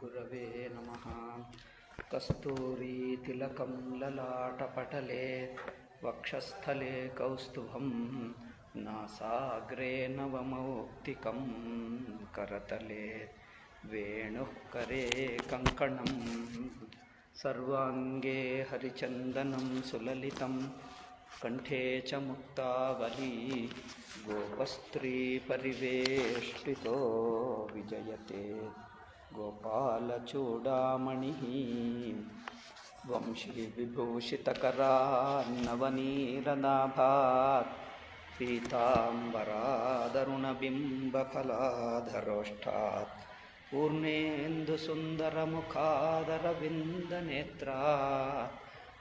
श्रीगुरवे नमः कस्तूरीतिलकं ललाटपटले वक्षस्थले कौस्तुभं नासाग्रे नवमौक्तिकं करतले वेणुः करे कङ्कणं सर्वाङ्गे हरिचन्दनं सुललितं कण्ठे च मुक्तावली गोपस्त्रीपरिवेष्टितो विजयते गोपालचूडामणिः वंशीविभूषितकरान्नवनीरनाभात् पीताम्बरादरुणबिम्बफलाधरोष्ठात् पूर्णेन्दुसुन्दरमुखादरविन्दनेत्रात्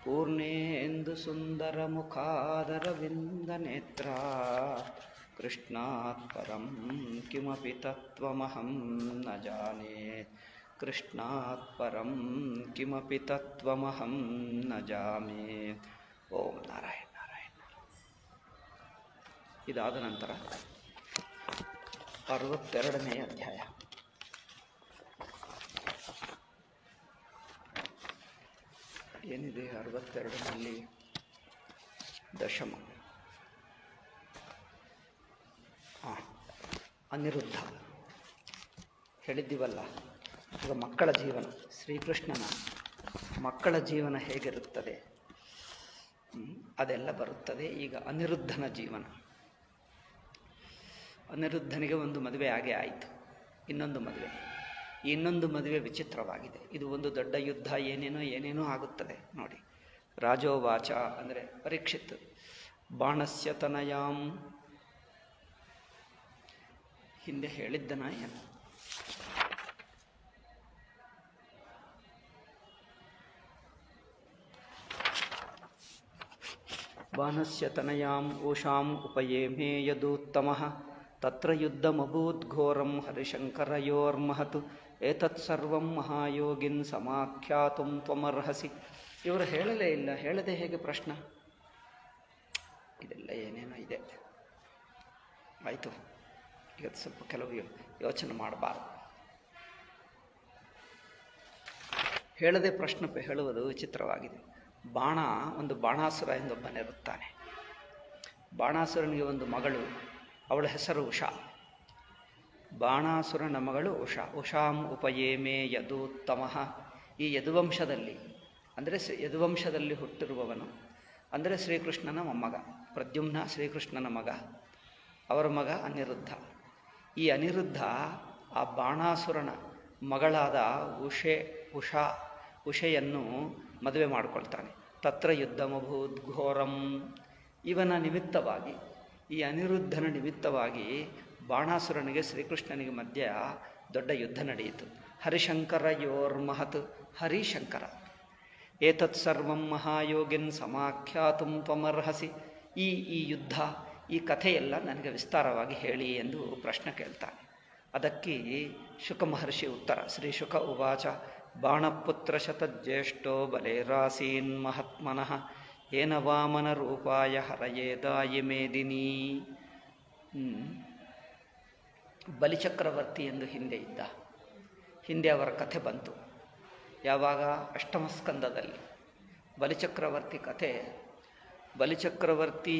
पूर्णेन्दुसुन्दरमुखादरविन्दनेत्रात् कृष्णात् परं किमपि तत्त्वमहं न जाने कृष्णात् परं किमपि तत्त्वमहं न जाने ಓಂ ನಾರಾಯಣ ನಾರಾಯಣ ಇದಾದ ನಂತರ ಅರವತ್ತೆರಡನೇ ಅಧ್ಯಾಯ ಏನಿದೆ ಅರವತ್ತೆರಡರಲ್ಲಿ ದಶಮ ಹಾಂ ಅನಿರುದ್ಧ ಹೇಳಿದ್ದೀವಲ್ಲ ಈಗ ಮಕ್ಕಳ ಜೀವನ ಶ್ರೀಕೃಷ್ಣನ ಮಕ್ಕಳ ಜೀವನ ಹೇಗಿರುತ್ತದೆ ಹ್ಮ್, ಅದೆಲ್ಲ ಬರುತ್ತದೆ ಈಗ ಅನಿರುದ್ಧನ ಜೀವನ ಅನಿರುದ್ಧನಿಗೆ ಒಂದು ಮದುವೆ ಆಗೇ ಆಯಿತು ಇನ್ನೊಂದು ಮದುವೆ ಈ ಇನ್ನೊಂದು ಮದುವೆ ವಿಚಿತ್ರವಾಗಿದೆ ಇದು ಒಂದು ದೊಡ್ಡ ಯುದ್ಧ ಏನೇನೋ ಏನೇನೋ ಆಗುತ್ತದೆ ನೋಡಿ ರಾಜೋವಾಚ ಅಂದರೆ ಪರೀಕ್ಷಿತ್ ಬಾಣಸ್ಯ ತನಯಾಂ ಹಿಂದೆ ಹೇಳಿದ್ದನ ಏನು ಬಾಣಸ್ಯ ತನಯಾಂ ಊಷಾಂ ಉಪಯೇಮೇ ಯದೂತ್ತಮಃ ತತ್ರ ಯುದ್ಧಮಭೂದ್ಘೋರಂ ಹರಿಶಂಕರಯೋರ್ಮಹತ್ ಏತತ್ ಸರ್ವಂ ಮಹಾಯೋಗಿನ್ ಸಮಾಖ್ಯಾತುಂ ತ್ವಮರ್ಹಸಿ ಇವರು ಹೇಳಲೇ ಇಲ್ಲ ಹೇಳದೆ ಹೇಗೆ ಪ್ರಶ್ನ ಇದೆಲ್ಲ ಏನೇನೋ ಇದೆ ಆಯಿತು ಈಗ ಸ್ವಲ್ಪ ಕೆಲವು ಯೋ- ಯೋಚನೆ ಮಾಡಬಾರ್ದು ಹೇಳದೆ ಪ್ರಶ್ನೆ ಪ- ಹೇಳುವುದು ವಿಚಿತ್ರವಾಗಿದೆ ಬಾಣ ಒಂದು ಬಾಣಾಸುರ ಎಂದೊಬ್ಬನಿರುತ್ತಾನೆ ಬಾಣಾಸುರನಿಗೆ ಒಂದು ಮಗಳು ಅವಳ ಹೆಸರು ಉಷಾ ಬಾಣಾಸುರನ ಮಗಳು ಉಷಾ ಉಷಾಂ ಉಪಯೇಮೇ ಯದೂತ್ತಮಃ ಈ ಯದುವಂಶದಲ್ಲಿ ಅಂದರೆ ಶ್ರೀ ಯದುವಂಶದಲ್ಲಿ ಹುಟ್ಟಿರುವವನು ಅಂದರೆ ಶ್ರೀಕೃಷ್ಣನ ಮೊಮ್ಮಗ ಪ್ರದ್ಯುಮ್ನ ಶ್ರೀಕೃಷ್ಣನ ಮಗ ಅವರ ಮಗ ಅನಿರುದ್ಧ ಈ ಅನಿರುದ್ಧ ಆ ಬಾಣಾಸುರನ ಮಗಳಾದ ಉಷೆ ಉಷಾ ಉಷೆಯನ್ನು ಮದುವೆ ಮಾಡಿಕೊಳ್ತಾನೆ ತತ್ರ ಯುದ್ಧಮಭೂತ್ ಘೋರಂ ಇವನ ನಿಮಿತ್ತವಾಗಿ ಈ ಅನಿರುದ್ಧನ ನಿಮಿತ್ತವಾಗಿ ಬಾಣಾಸುರನಿಗೆ ಶ್ರೀಕೃಷ್ಣನಿಗೆ ಮಧ್ಯ ದೊಡ್ಡ ಯುದ್ಧ ನಡೆಯಿತು ಹರಿಶಂಕರ ಯೋರ್ಮಹತ್ ಹರಿಶಂಕರ ಏತತ್ ಸರ್ವಂ ಮಹಾಯೋಗಿನ್ ಸಮಾಖ್ಯಾತುಂ ತ್ವಮರ್ಹಸಿ ಈ ಈ ಯುದ್ಧ ಈ ಕಥೆಯೆಲ್ಲ ನನಗೆ ವಿಸ್ತಾರವಾಗಿ ಹೇಳಿ ಎಂದು ಪ್ರಶ್ನೆ ಕೇಳ್ತಾನೆ ಅದಕ್ಕೆ ಶುಕ ಮಹರ್ಷಿ ಉತ್ತರ ಶ್ರೀ ಶುಕ ಉವಾಚ ಬಾಣಪುತ್ರ ಶತಜ್ಯೇಷ್ಠೋ ಬಲೇರಾಸೀನ್ ಮಹಾತ್ಮನಃ ಏನ ವಾಮನ ರೂಪಾಯ ಹರಯೇದಾಯಿ ಮೇದಿನಿ ಹ್ಮ್. ಬಲಿಚಕ್ರವರ್ತಿ ಎಂದು ಹಿಂದೆ ಇದ್ದ ಹಿಂದೆ ಅವರ ಕಥೆ ಬಂತು ಯಾವಾಗ ಅಷ್ಟಮ ಸ್ಕಂದದಲ್ಲಿ ಬಲಿಚಕ್ರವರ್ತಿ ಕಥೆ ಬಲಿಚಕ್ರವರ್ತಿ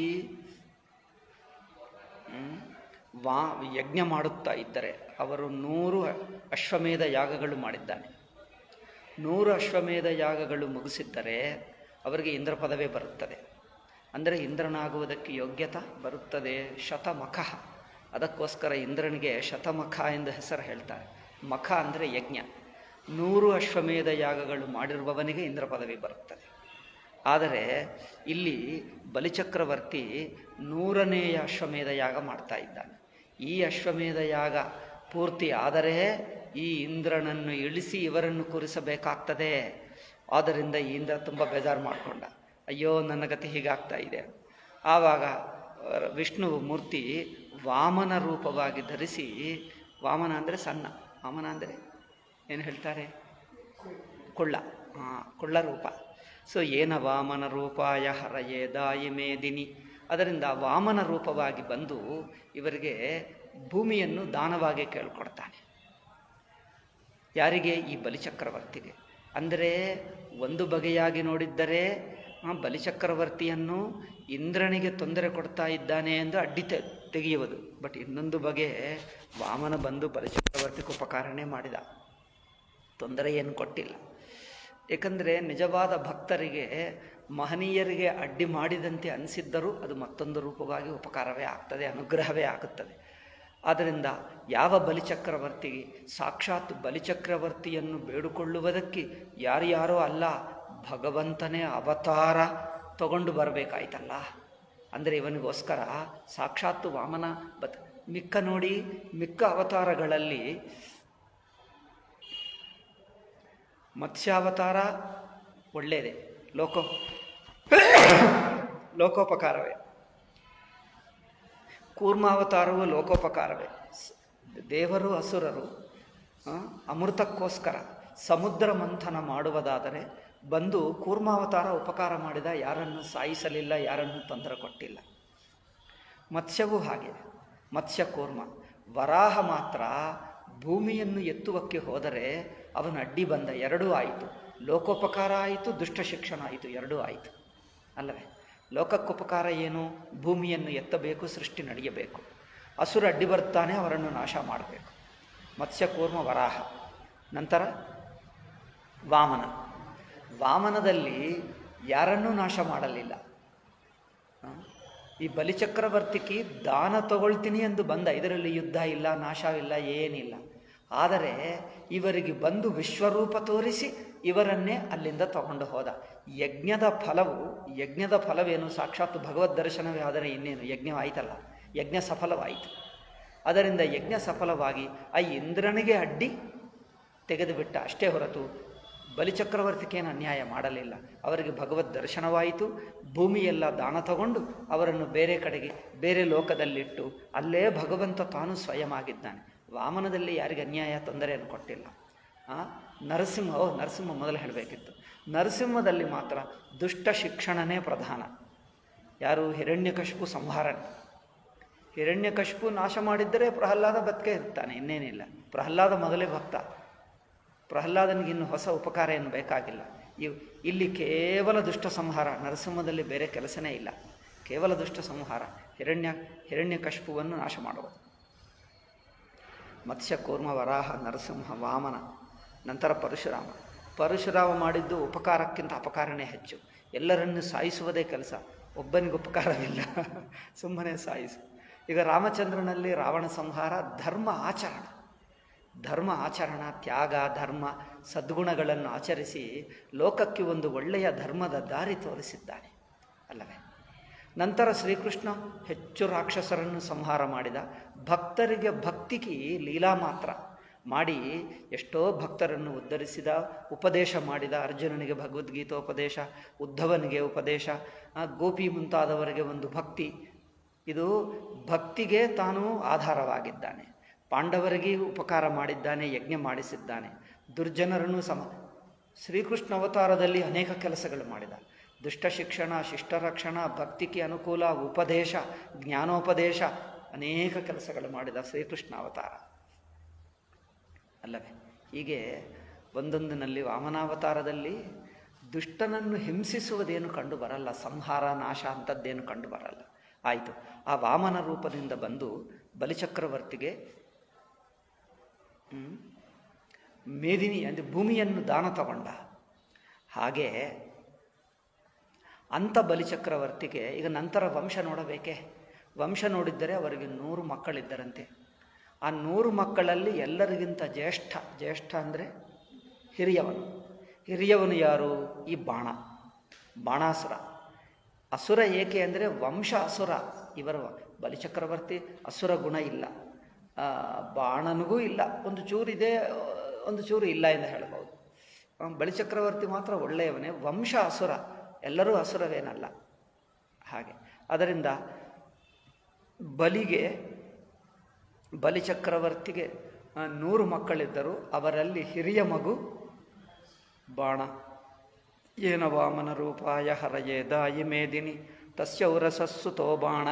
ಹ್ಮ್, ವಾ ಯಜ್ಞ ಮಾಡುತ್ತಾ ಇದ್ದರೆ ಅವರು ನೂರು ಅಶ್ವಮೇಧ ಯಾಗಗಳು ಮಾಡಿದ್ದಾನೆ ನೂರು ಅಶ್ವಮೇಧ ಯಾಗಗಳು ಮುಗಿಸಿದ್ದರೆ ಅವರಿಗೆ ಇಂದ್ರ ಪದವೇ ಬರುತ್ತದೆ ಅಂದರೆ ಇಂದ್ರನಾಗುವುದಕ್ಕೆ ಯೋಗ್ಯತಾ ಬರುತ್ತದೆ ಶತಮಖ ಅದಕ್ಕೋಸ್ಕರ ಇಂದ್ರನಿಗೆ ಶತಮಖ ಎಂದು ಹೆಸರು ಹೇಳ್ತಾರೆ ಮಖ ಅಂದರೆ ಯಜ್ಞ ನೂರು ಅಶ್ವಮೇಧ ಯಾಗಗಳು ಮಾಡಿರುವವನಿಗೆ ಇಂದ್ರ ಪದವಿ ಬರುತ್ತದೆ ಆದರೆ ಇಲ್ಲಿ ಬಲಿಚಕ್ರವರ್ತಿ ನೂರನೆಯ ಅಶ್ವಮೇಧ ಯಾಗ ಮಾಡ್ತಾ ಇದ್ದಾನೆ ಈ ಅಶ್ವಮೇಧ ಯಾಗ ಪೂರ್ತಿ ಆದರೆ ಈ ಇಂದ್ರನನ್ನು ಇಳಿಸಿ ಇವರನ್ನು ಕೂರಿಸಬೇಕಾಗ್ತದೆ ಆದ್ದರಿಂದ ಈ ಇಂದ್ರ ತುಂಬ ಬೇಜಾರು ಮಾಡಿಕೊಂಡ ಅಯ್ಯೋ ನನ್ನ ಗತಿ ಹೀಗಾಗ್ತಾ ಇದೆ ಆವಾಗ ಅಹ್, ವಿಷ್ಣು ಮೂರ್ತಿ ವಾಮನ ರೂಪವಾಗಿ ಧರಿಸಿ ವಾಮನ ಅಂದರೆ ಸಣ್ಣ ವಾಮನ ಅಂದರೆ ಏನು ಹೇಳ್ತಾರೆ ಕೊಳ್ಳ ಹಾಂ ಕೊಳ್ಳ ರೂಪ ಸೊ ಏನ ವಾಮನ ರೂಪಾಯ ಹರಯೇ ದಾಯಿ ಮೇದಿನಿ ಅದರಿಂದ ವಾಮನ ರೂಪವಾಗಿ ಬಂದು ಇವರಿಗೆ ಭೂಮಿಯನ್ನು ದಾನವಾಗಿ ಕೇಳ್ಕೊಡ್ತಾನೆ ಯಾರಿಗೆ ಈ ಬಲಿಚಕ್ರವರ್ತಿಗೆ ಅಂದರೆ ಒಂದು ಬಗೆಯಾಗಿ ನೋಡಿದ್ದರೆ ಆ ಬಲಿಚಕ್ರವರ್ತಿಯನ್ನು ಇಂದ್ರನಿಗೆ ತೊಂದರೆ ಕೊಡ್ತಾ ಇದ್ದಾನೆ ಎಂದು ಅಡ್ಡಿ ತೆ ತೆಗೆಯುವುದು ಬಟ್ ಇನ್ನೊಂದು ಬಗೆ ವಾಮನ ಬಂದು ಬಲಿಚಕ್ರವರ್ತಿಗೆ ಉಪಕಾರನೇ ಮಾಡಿದ ತೊಂದರೆ ಏನು ಕೊಟ್ಟಿಲ್ಲ ಏಕೆಂದರೆ ನಿಜವಾದ ಭಕ್ತರಿಗೆ ಮಹನೀಯರಿಗೆ ಅಡ್ಡಿ ಮಾಡಿದಂತೆ ಅನಿಸಿದ್ದರೂ ಅದು ಮತ್ತೊಂದು ರೂಪವಾಗಿ ಉಪಕಾರವೇ ಆಗ್ತದೆ ಅನುಗ್ರಹವೇ ಆಗುತ್ತದೆ ಆದ್ದರಿಂದ ಯಾವ ಬಲಿಚಕ್ರವರ್ತಿಗೆ ಸಾಕ್ಷಾತ್ ಬಲಿಚಕ್ರವರ್ತಿಯನ್ನು ಬೇಡಿಕೊಳ್ಳುವುದಕ್ಕೆ ಯಾರ್ಯಾರೋ ಅಲ್ಲ ಭಗವಂತನೇ ಅವತಾರ ತಗೊಂಡು ಬರಬೇಕಾಯ್ತಲ್ಲ ಅಂದರೆ ಇವನಿಗೋಸ್ಕರ ಸಾಕ್ಷಾತ್ತು ವಾಮನ ಬತ್ ಮಿಕ್ಕ ನೋಡಿ ಮಿಕ್ಕ ಅವತಾರಗಳಲ್ಲಿ ಮತ್ಸ್ಯಾವತಾರ ಒಳ್ಳೆಯದೇ ಲೋಕೋ ಲೋಕೋಪಕಾರವೇ ಕೂರ್ಮಾವತಾರವು ಲೋಕೋಪಕಾರವೇ ಸ್- ದೇವರು ಅಸುರರು ಆ, ಅಮೃತಕ್ಕೋಸ್ಕರ ಸಮುದ್ರ ಮಂಥನ ಮಾಡುವುದಾದರೆ ಬಂದು ಕೂರ್ಮಾವತಾರ ಉಪಕಾರ ಮಾಡಿದ ಯಾರನ್ನು ಸಾಯಿಸಲಿಲ್ಲ ಯಾರನ್ನು ತೊಂದರೆ ಕೊಟ್ಟಿಲ್ಲ ಮತ್ಸ್ಯವೂ ಹಾಗೆ ಮತ್ಸ್ಯ ಕೂರ್ಮ ವರಾಹ ಮಾತ್ರ ಭೂಮಿಯನ್ನು ಎತ್ತುವಕ್ಕೆ ಹೋದರೆ ಅವನು ಅಡ್ಡಿ ಬಂದ ಎರಡೂ ಆಯಿತು ಲೋಕೋಪಕಾರ ಆಯಿತು ದುಷ್ಟ ಶಿಕ್ಷಣ ಆಯಿತು ಎರಡೂ ಆಯಿತು ಅಲ್ಲವೇ ಲೋಕಕ್ಕೋಪಕಾರ ಏನು ಭೂಮಿಯನ್ನು ಎತ್ತಬೇಕು ಸೃಷ್ಟಿ ನಡೆಯಬೇಕು ಹಸುರು ಅಡ್ಡಿ ಬರ್ತಾನೆ ಅವರನ್ನು ನಾಶ ಮಾಡಬೇಕು ಮತ್ಸ್ಯ ಕೂರ್ಮ ವರಾಹ ನಂತರ ವಾಮನ ವಾಮನದಲ್ಲಿ ಯಾರನ್ನೂ ನಾಶ ಮಾಡಲಿಲ್ಲ ಆ? ಈ ಬಲಿಚಕ್ರವರ್ತಿಗೆ ದಾನ ತಗೊಳ್ತೀನಿ ಎಂದು ಬಂದ ಇದರಲ್ಲಿ ಯುದ್ಧ ಇಲ್ಲ ನಾಶವಿಲ್ಲ ಏನಿಲ್ಲ ಆದರೆ ಇವರಿಗೆ ಬಂದು ವಿಶ್ವರೂಪ ತೋರಿಸಿ ಇವರನ್ನೇ ಅಲ್ಲಿಂದ ತಗೊಂಡು ಹೋದ ಯಜ್ಞದ ಫಲವು ಯಜ್ಞದ ಫಲವೇನು ಸಾಕ್ಷಾತ್ ಭಗವದ್ ದರ್ಶನವೇ ಆದರೆ ಇನ್ನೇನು ಯಜ್ಞವಾಯಿತಲ್ಲ ಯಜ್ಞ ಸಫಲವಾಯಿತು ಅದರಿಂದ ಯಜ್ಞ ಸಫಲವಾಗಿ ಆ ಇಂದ್ರನಿಗೆ ಅಡ್ಡಿ ತೆಗೆದುಬಿಟ್ಟ ಅಷ್ಟೇ ಹೊರತು ಬಲಿಚಕ್ರವರ್ತಿಗೇನು ಅನ್ಯಾಯ ಮಾಡಲಿಲ್ಲ ಅವರಿಗೆ ಭಗವದ್ ದರ್ಶನವಾಯಿತು ಭೂಮಿಯೆಲ್ಲ ದಾನ ತಗೊಂಡು ಅವರನ್ನು ಬೇರೆ ಕಡೆಗೆ ಬೇರೆ ಲೋಕದಲ್ಲಿಟ್ಟು ಅಲ್ಲೇ ಭಗವಂತ ತಾನು ಸ್ವಯಂ ಆಗಿದ್ದಾನೆ ವಾಮನದಲ್ಲಿ ಯಾರಿಗೆ ಅನ್ಯಾಯ ತೊಂದರೆಯನ್ನು ಕೊಟ್ಟಿಲ್ಲ ಆ, ನರಸಿಂಹ ಓ ನರಸಿಂಹ ಮೊದಲು ಹೇಳಬೇಕಿತ್ತು ನರಸಿಂಹದಲ್ಲಿ ಮಾತ್ರ ದುಷ್ಟ ಶಿಕ್ಷಣನೇ ಪ್ರಧಾನ ಯಾರು ಹಿರಣ್ಯಕಶಿಪು ಸಂಹಾರನೆ ಹಿರಣ್ಯಕಶಿಪು ನಾಶ ಮಾಡಿದ್ದರೆ ಪ್ರಹ್ಲಾದ ಬದುಕೆ ಇರ್ತಾನೆ ಇನ್ನೇನಿಲ್ಲ ಪ್ರಹ್ಲಾದ ಮೊದಲೇ ಭಕ್ತ ಪ್ರಹ್ಲಾದನಿಗೆ ಇನ್ನು ಹೊಸ ಉಪಕಾರ ಏನು ಬೇಕಾಗಿಲ್ಲ ಇವ್ ಇಲ್ಲಿ ಕೇವಲ ದುಷ್ಟ ಸಂಹಾರ ನರಸಿಂಹದಲ್ಲಿ ಬೇರೆ ಕೆಲಸನೇ ಇಲ್ಲ ಕೇವಲ ದುಷ್ಟ ಸಂಹಾರ ಹಿರಣ್ಯ ಹಿರಣ್ಯಕಶಿಪುವನ್ನು ನಾಶ ಮಾಡುವುದು ಮತ್ಸ್ಯ ಕೂರ್ಮ ವರಾಹ ನರಸಿಂಹ ವಾಮನ ನಂತರ ಪರಶುರಾಮ ಪರಶುರಾಮ ಮಾಡಿದ್ದು ಉಪಕಾರಕ್ಕಿಂತ ಅಪಕಾರನೇ ಹೆಚ್ಚು ಎಲ್ಲರನ್ನು ಸಾಯಿಸುವುದೇ ಕೆಲಸ ಒಬ್ಬನಿಗೆ ಉಪಕಾರವಿಲ್ಲ ಸುಮ್ಮನೆ ಸಾಯಿಸು ಈಗ ರಾಮಚಂದ್ರನಲ್ಲಿ ರಾವಣ ಸಂಹಾರ ಧರ್ಮ ಆಚರಣ ಧರ್ಮ ಆಚರಣ ತ್ಯಾಗ ಧರ್ಮ ಸದ್ಗುಣಗಳನ್ನು ಆಚರಿಸಿ ಲೋಕಕ್ಕೆ ಒಂದು ಒಳ್ಳೆಯ ಧರ್ಮದ ದಾರಿ ತೋರಿಸಿದ್ದಾನೆ ಅಲ್ಲವೇ ನಂತರ ಶ್ರೀಕೃಷ್ಣ ಹೆಚ್ಚು ರಾಕ್ಷಸರನ್ನು ಸಂಹಾರ ಮಾಡಿದ ಭಕ್ತರಿಗೆ ಭಕ್ತಿಗೆ ಲೀಲಾ ಮಾತ್ರ ಮಾಡಿ ಎಷ್ಟೋ ಭಕ್ತರನ್ನು ಉದ್ಧರಿಸಿದ ಉಪದೇಶ ಮಾಡಿದ ಅರ್ಜುನನಿಗೆ ಭಗವದ್ಗೀತೋಪದೇಶ ಉದ್ಧವನಿಗೆ ಉಪದೇಶ ಆ, ಗೋಪಿ ಮುಂತಾದವರಿಗೆ ಒಂದು ಭಕ್ತಿ ಇದು ಭಕ್ತಿಗೆ ತಾನು ಆಧಾರವಾಗಿದ್ದಾನೆ ಪಾಂಡವರಿಗೆ ಉಪಕಾರ ಮಾಡಿದ್ದಾನೆ ಯಜ್ಞ ಮಾಡಿಸಿದ್ದಾನೆ ದುರ್ಜನರನ್ನು ಸಮ ಶ್ರೀಕೃಷ್ಣ ಅವತಾರದಲ್ಲಿ ಅನೇಕ ಕೆಲಸಗಳು ಮಾಡಿದ ದುಷ್ಟ ಶಿಕ್ಷಣ ಶಿಷ್ಟ ರಕ್ಷಣ ಭಕ್ತಿಗೆ ಅನುಕೂಲ ಉಪದೇಶ ಜ್ಞಾನೋಪದೇಶ ಅನೇಕ ಕೆಲಸಗಳು ಮಾಡಿದ ಶ್ರೀಕೃಷ್ಣ ಅವತಾರ ಅಲ್ಲವೇ ಹೀಗೆ ಒಂದೊಂದಿನಲ್ಲಿ ವಾಮನಾವತಾರದಲ್ಲಿ ದುಷ್ಟನನ್ನು ಹಿಂಸಿಸುವುದೇನು ಕಂಡು ಬರಲ್ಲ ಸಂಹಾರ ನಾಶ ಅಂಥದ್ದೇನು ಕಂಡು ಬರಲ್ಲ ಆಯಿತು ಆ ವಾಮನ ರೂಪದಿಂದ ಬಂದು ಬಲಿಚಕ್ರವರ್ತಿಗೆ ಹ್ಮ್, ಮೇದಿನಿ ಅಂದರೆ ಭೂಮಿಯನ್ನು ದಾನ ತಗೊಂಡ ಹಾಗೆ ಅಂಥ ಬಲಿಚಕ್ರವರ್ತಿಗೆ ಈಗ ನಂತರ ವಂಶ ನೋಡಬೇಕೇ ವಂಶ ನೋಡಿದ್ದರೆ ಅವರಿಗೆ ನೂರು ಮಕ್ಕಳಿದ್ದರಂತೆ ಆ ನೂರು ಮಕ್ಕಳಲ್ಲಿ ಎಲ್ಲರಿಗಿಂತ ಜ್ಯೇಷ್ಠ ಜ್ಯೇಷ್ಠ ಅಂದರೆ ಹಿರಿಯವನು ಹಿರಿಯವನು ಯಾರು ಈ ಬಾಣ ಬಾಣಾಸುರ ಅಸುರ ಏಕೆ ಅಂದರೆ ವಂಶ ಅಸುರ ಇವರ ಬಲಿಚಕ್ರವರ್ತಿ ಅಸುರ ಗುಣ ಇಲ್ಲ ಆ, ಬಾಣನಿಗೂ ಇಲ್ಲ ಒಂದು ಚೂರಿದೆ ಒಂದು ಚೂರು ಇಲ್ಲ ಎಂದು ಹೇಳ್ಬೋದು ಆ, ಬಲಿಚಕ್ರವರ್ತಿ ಮಾತ್ರ ಒಳ್ಳೆಯವನೇ ವಂಶ ಅಸುರ ಎಲ್ಲರೂ ಅಸುರವೇನಲ್ಲ ಹಾಗೆ ಅದರಿಂದ ಬಲಿಗೆ ಬಲಿಚಕ್ರವರ್ತಿಗೆ ಆ, ನೂರು ಮಕ್ಕಳಿದ್ದರು ಅವರಲ್ಲಿ ಹಿರಿಯ ಮಗು ಬಾಣ ಏನ ವಾಮನ ರೂಪಾಯ ಹರಯೇ ದಾಯಿ ಮೇದಿನಿ ತಸ್ಯ ಉರಸಸ್ಸುತೋ ಬಾಣ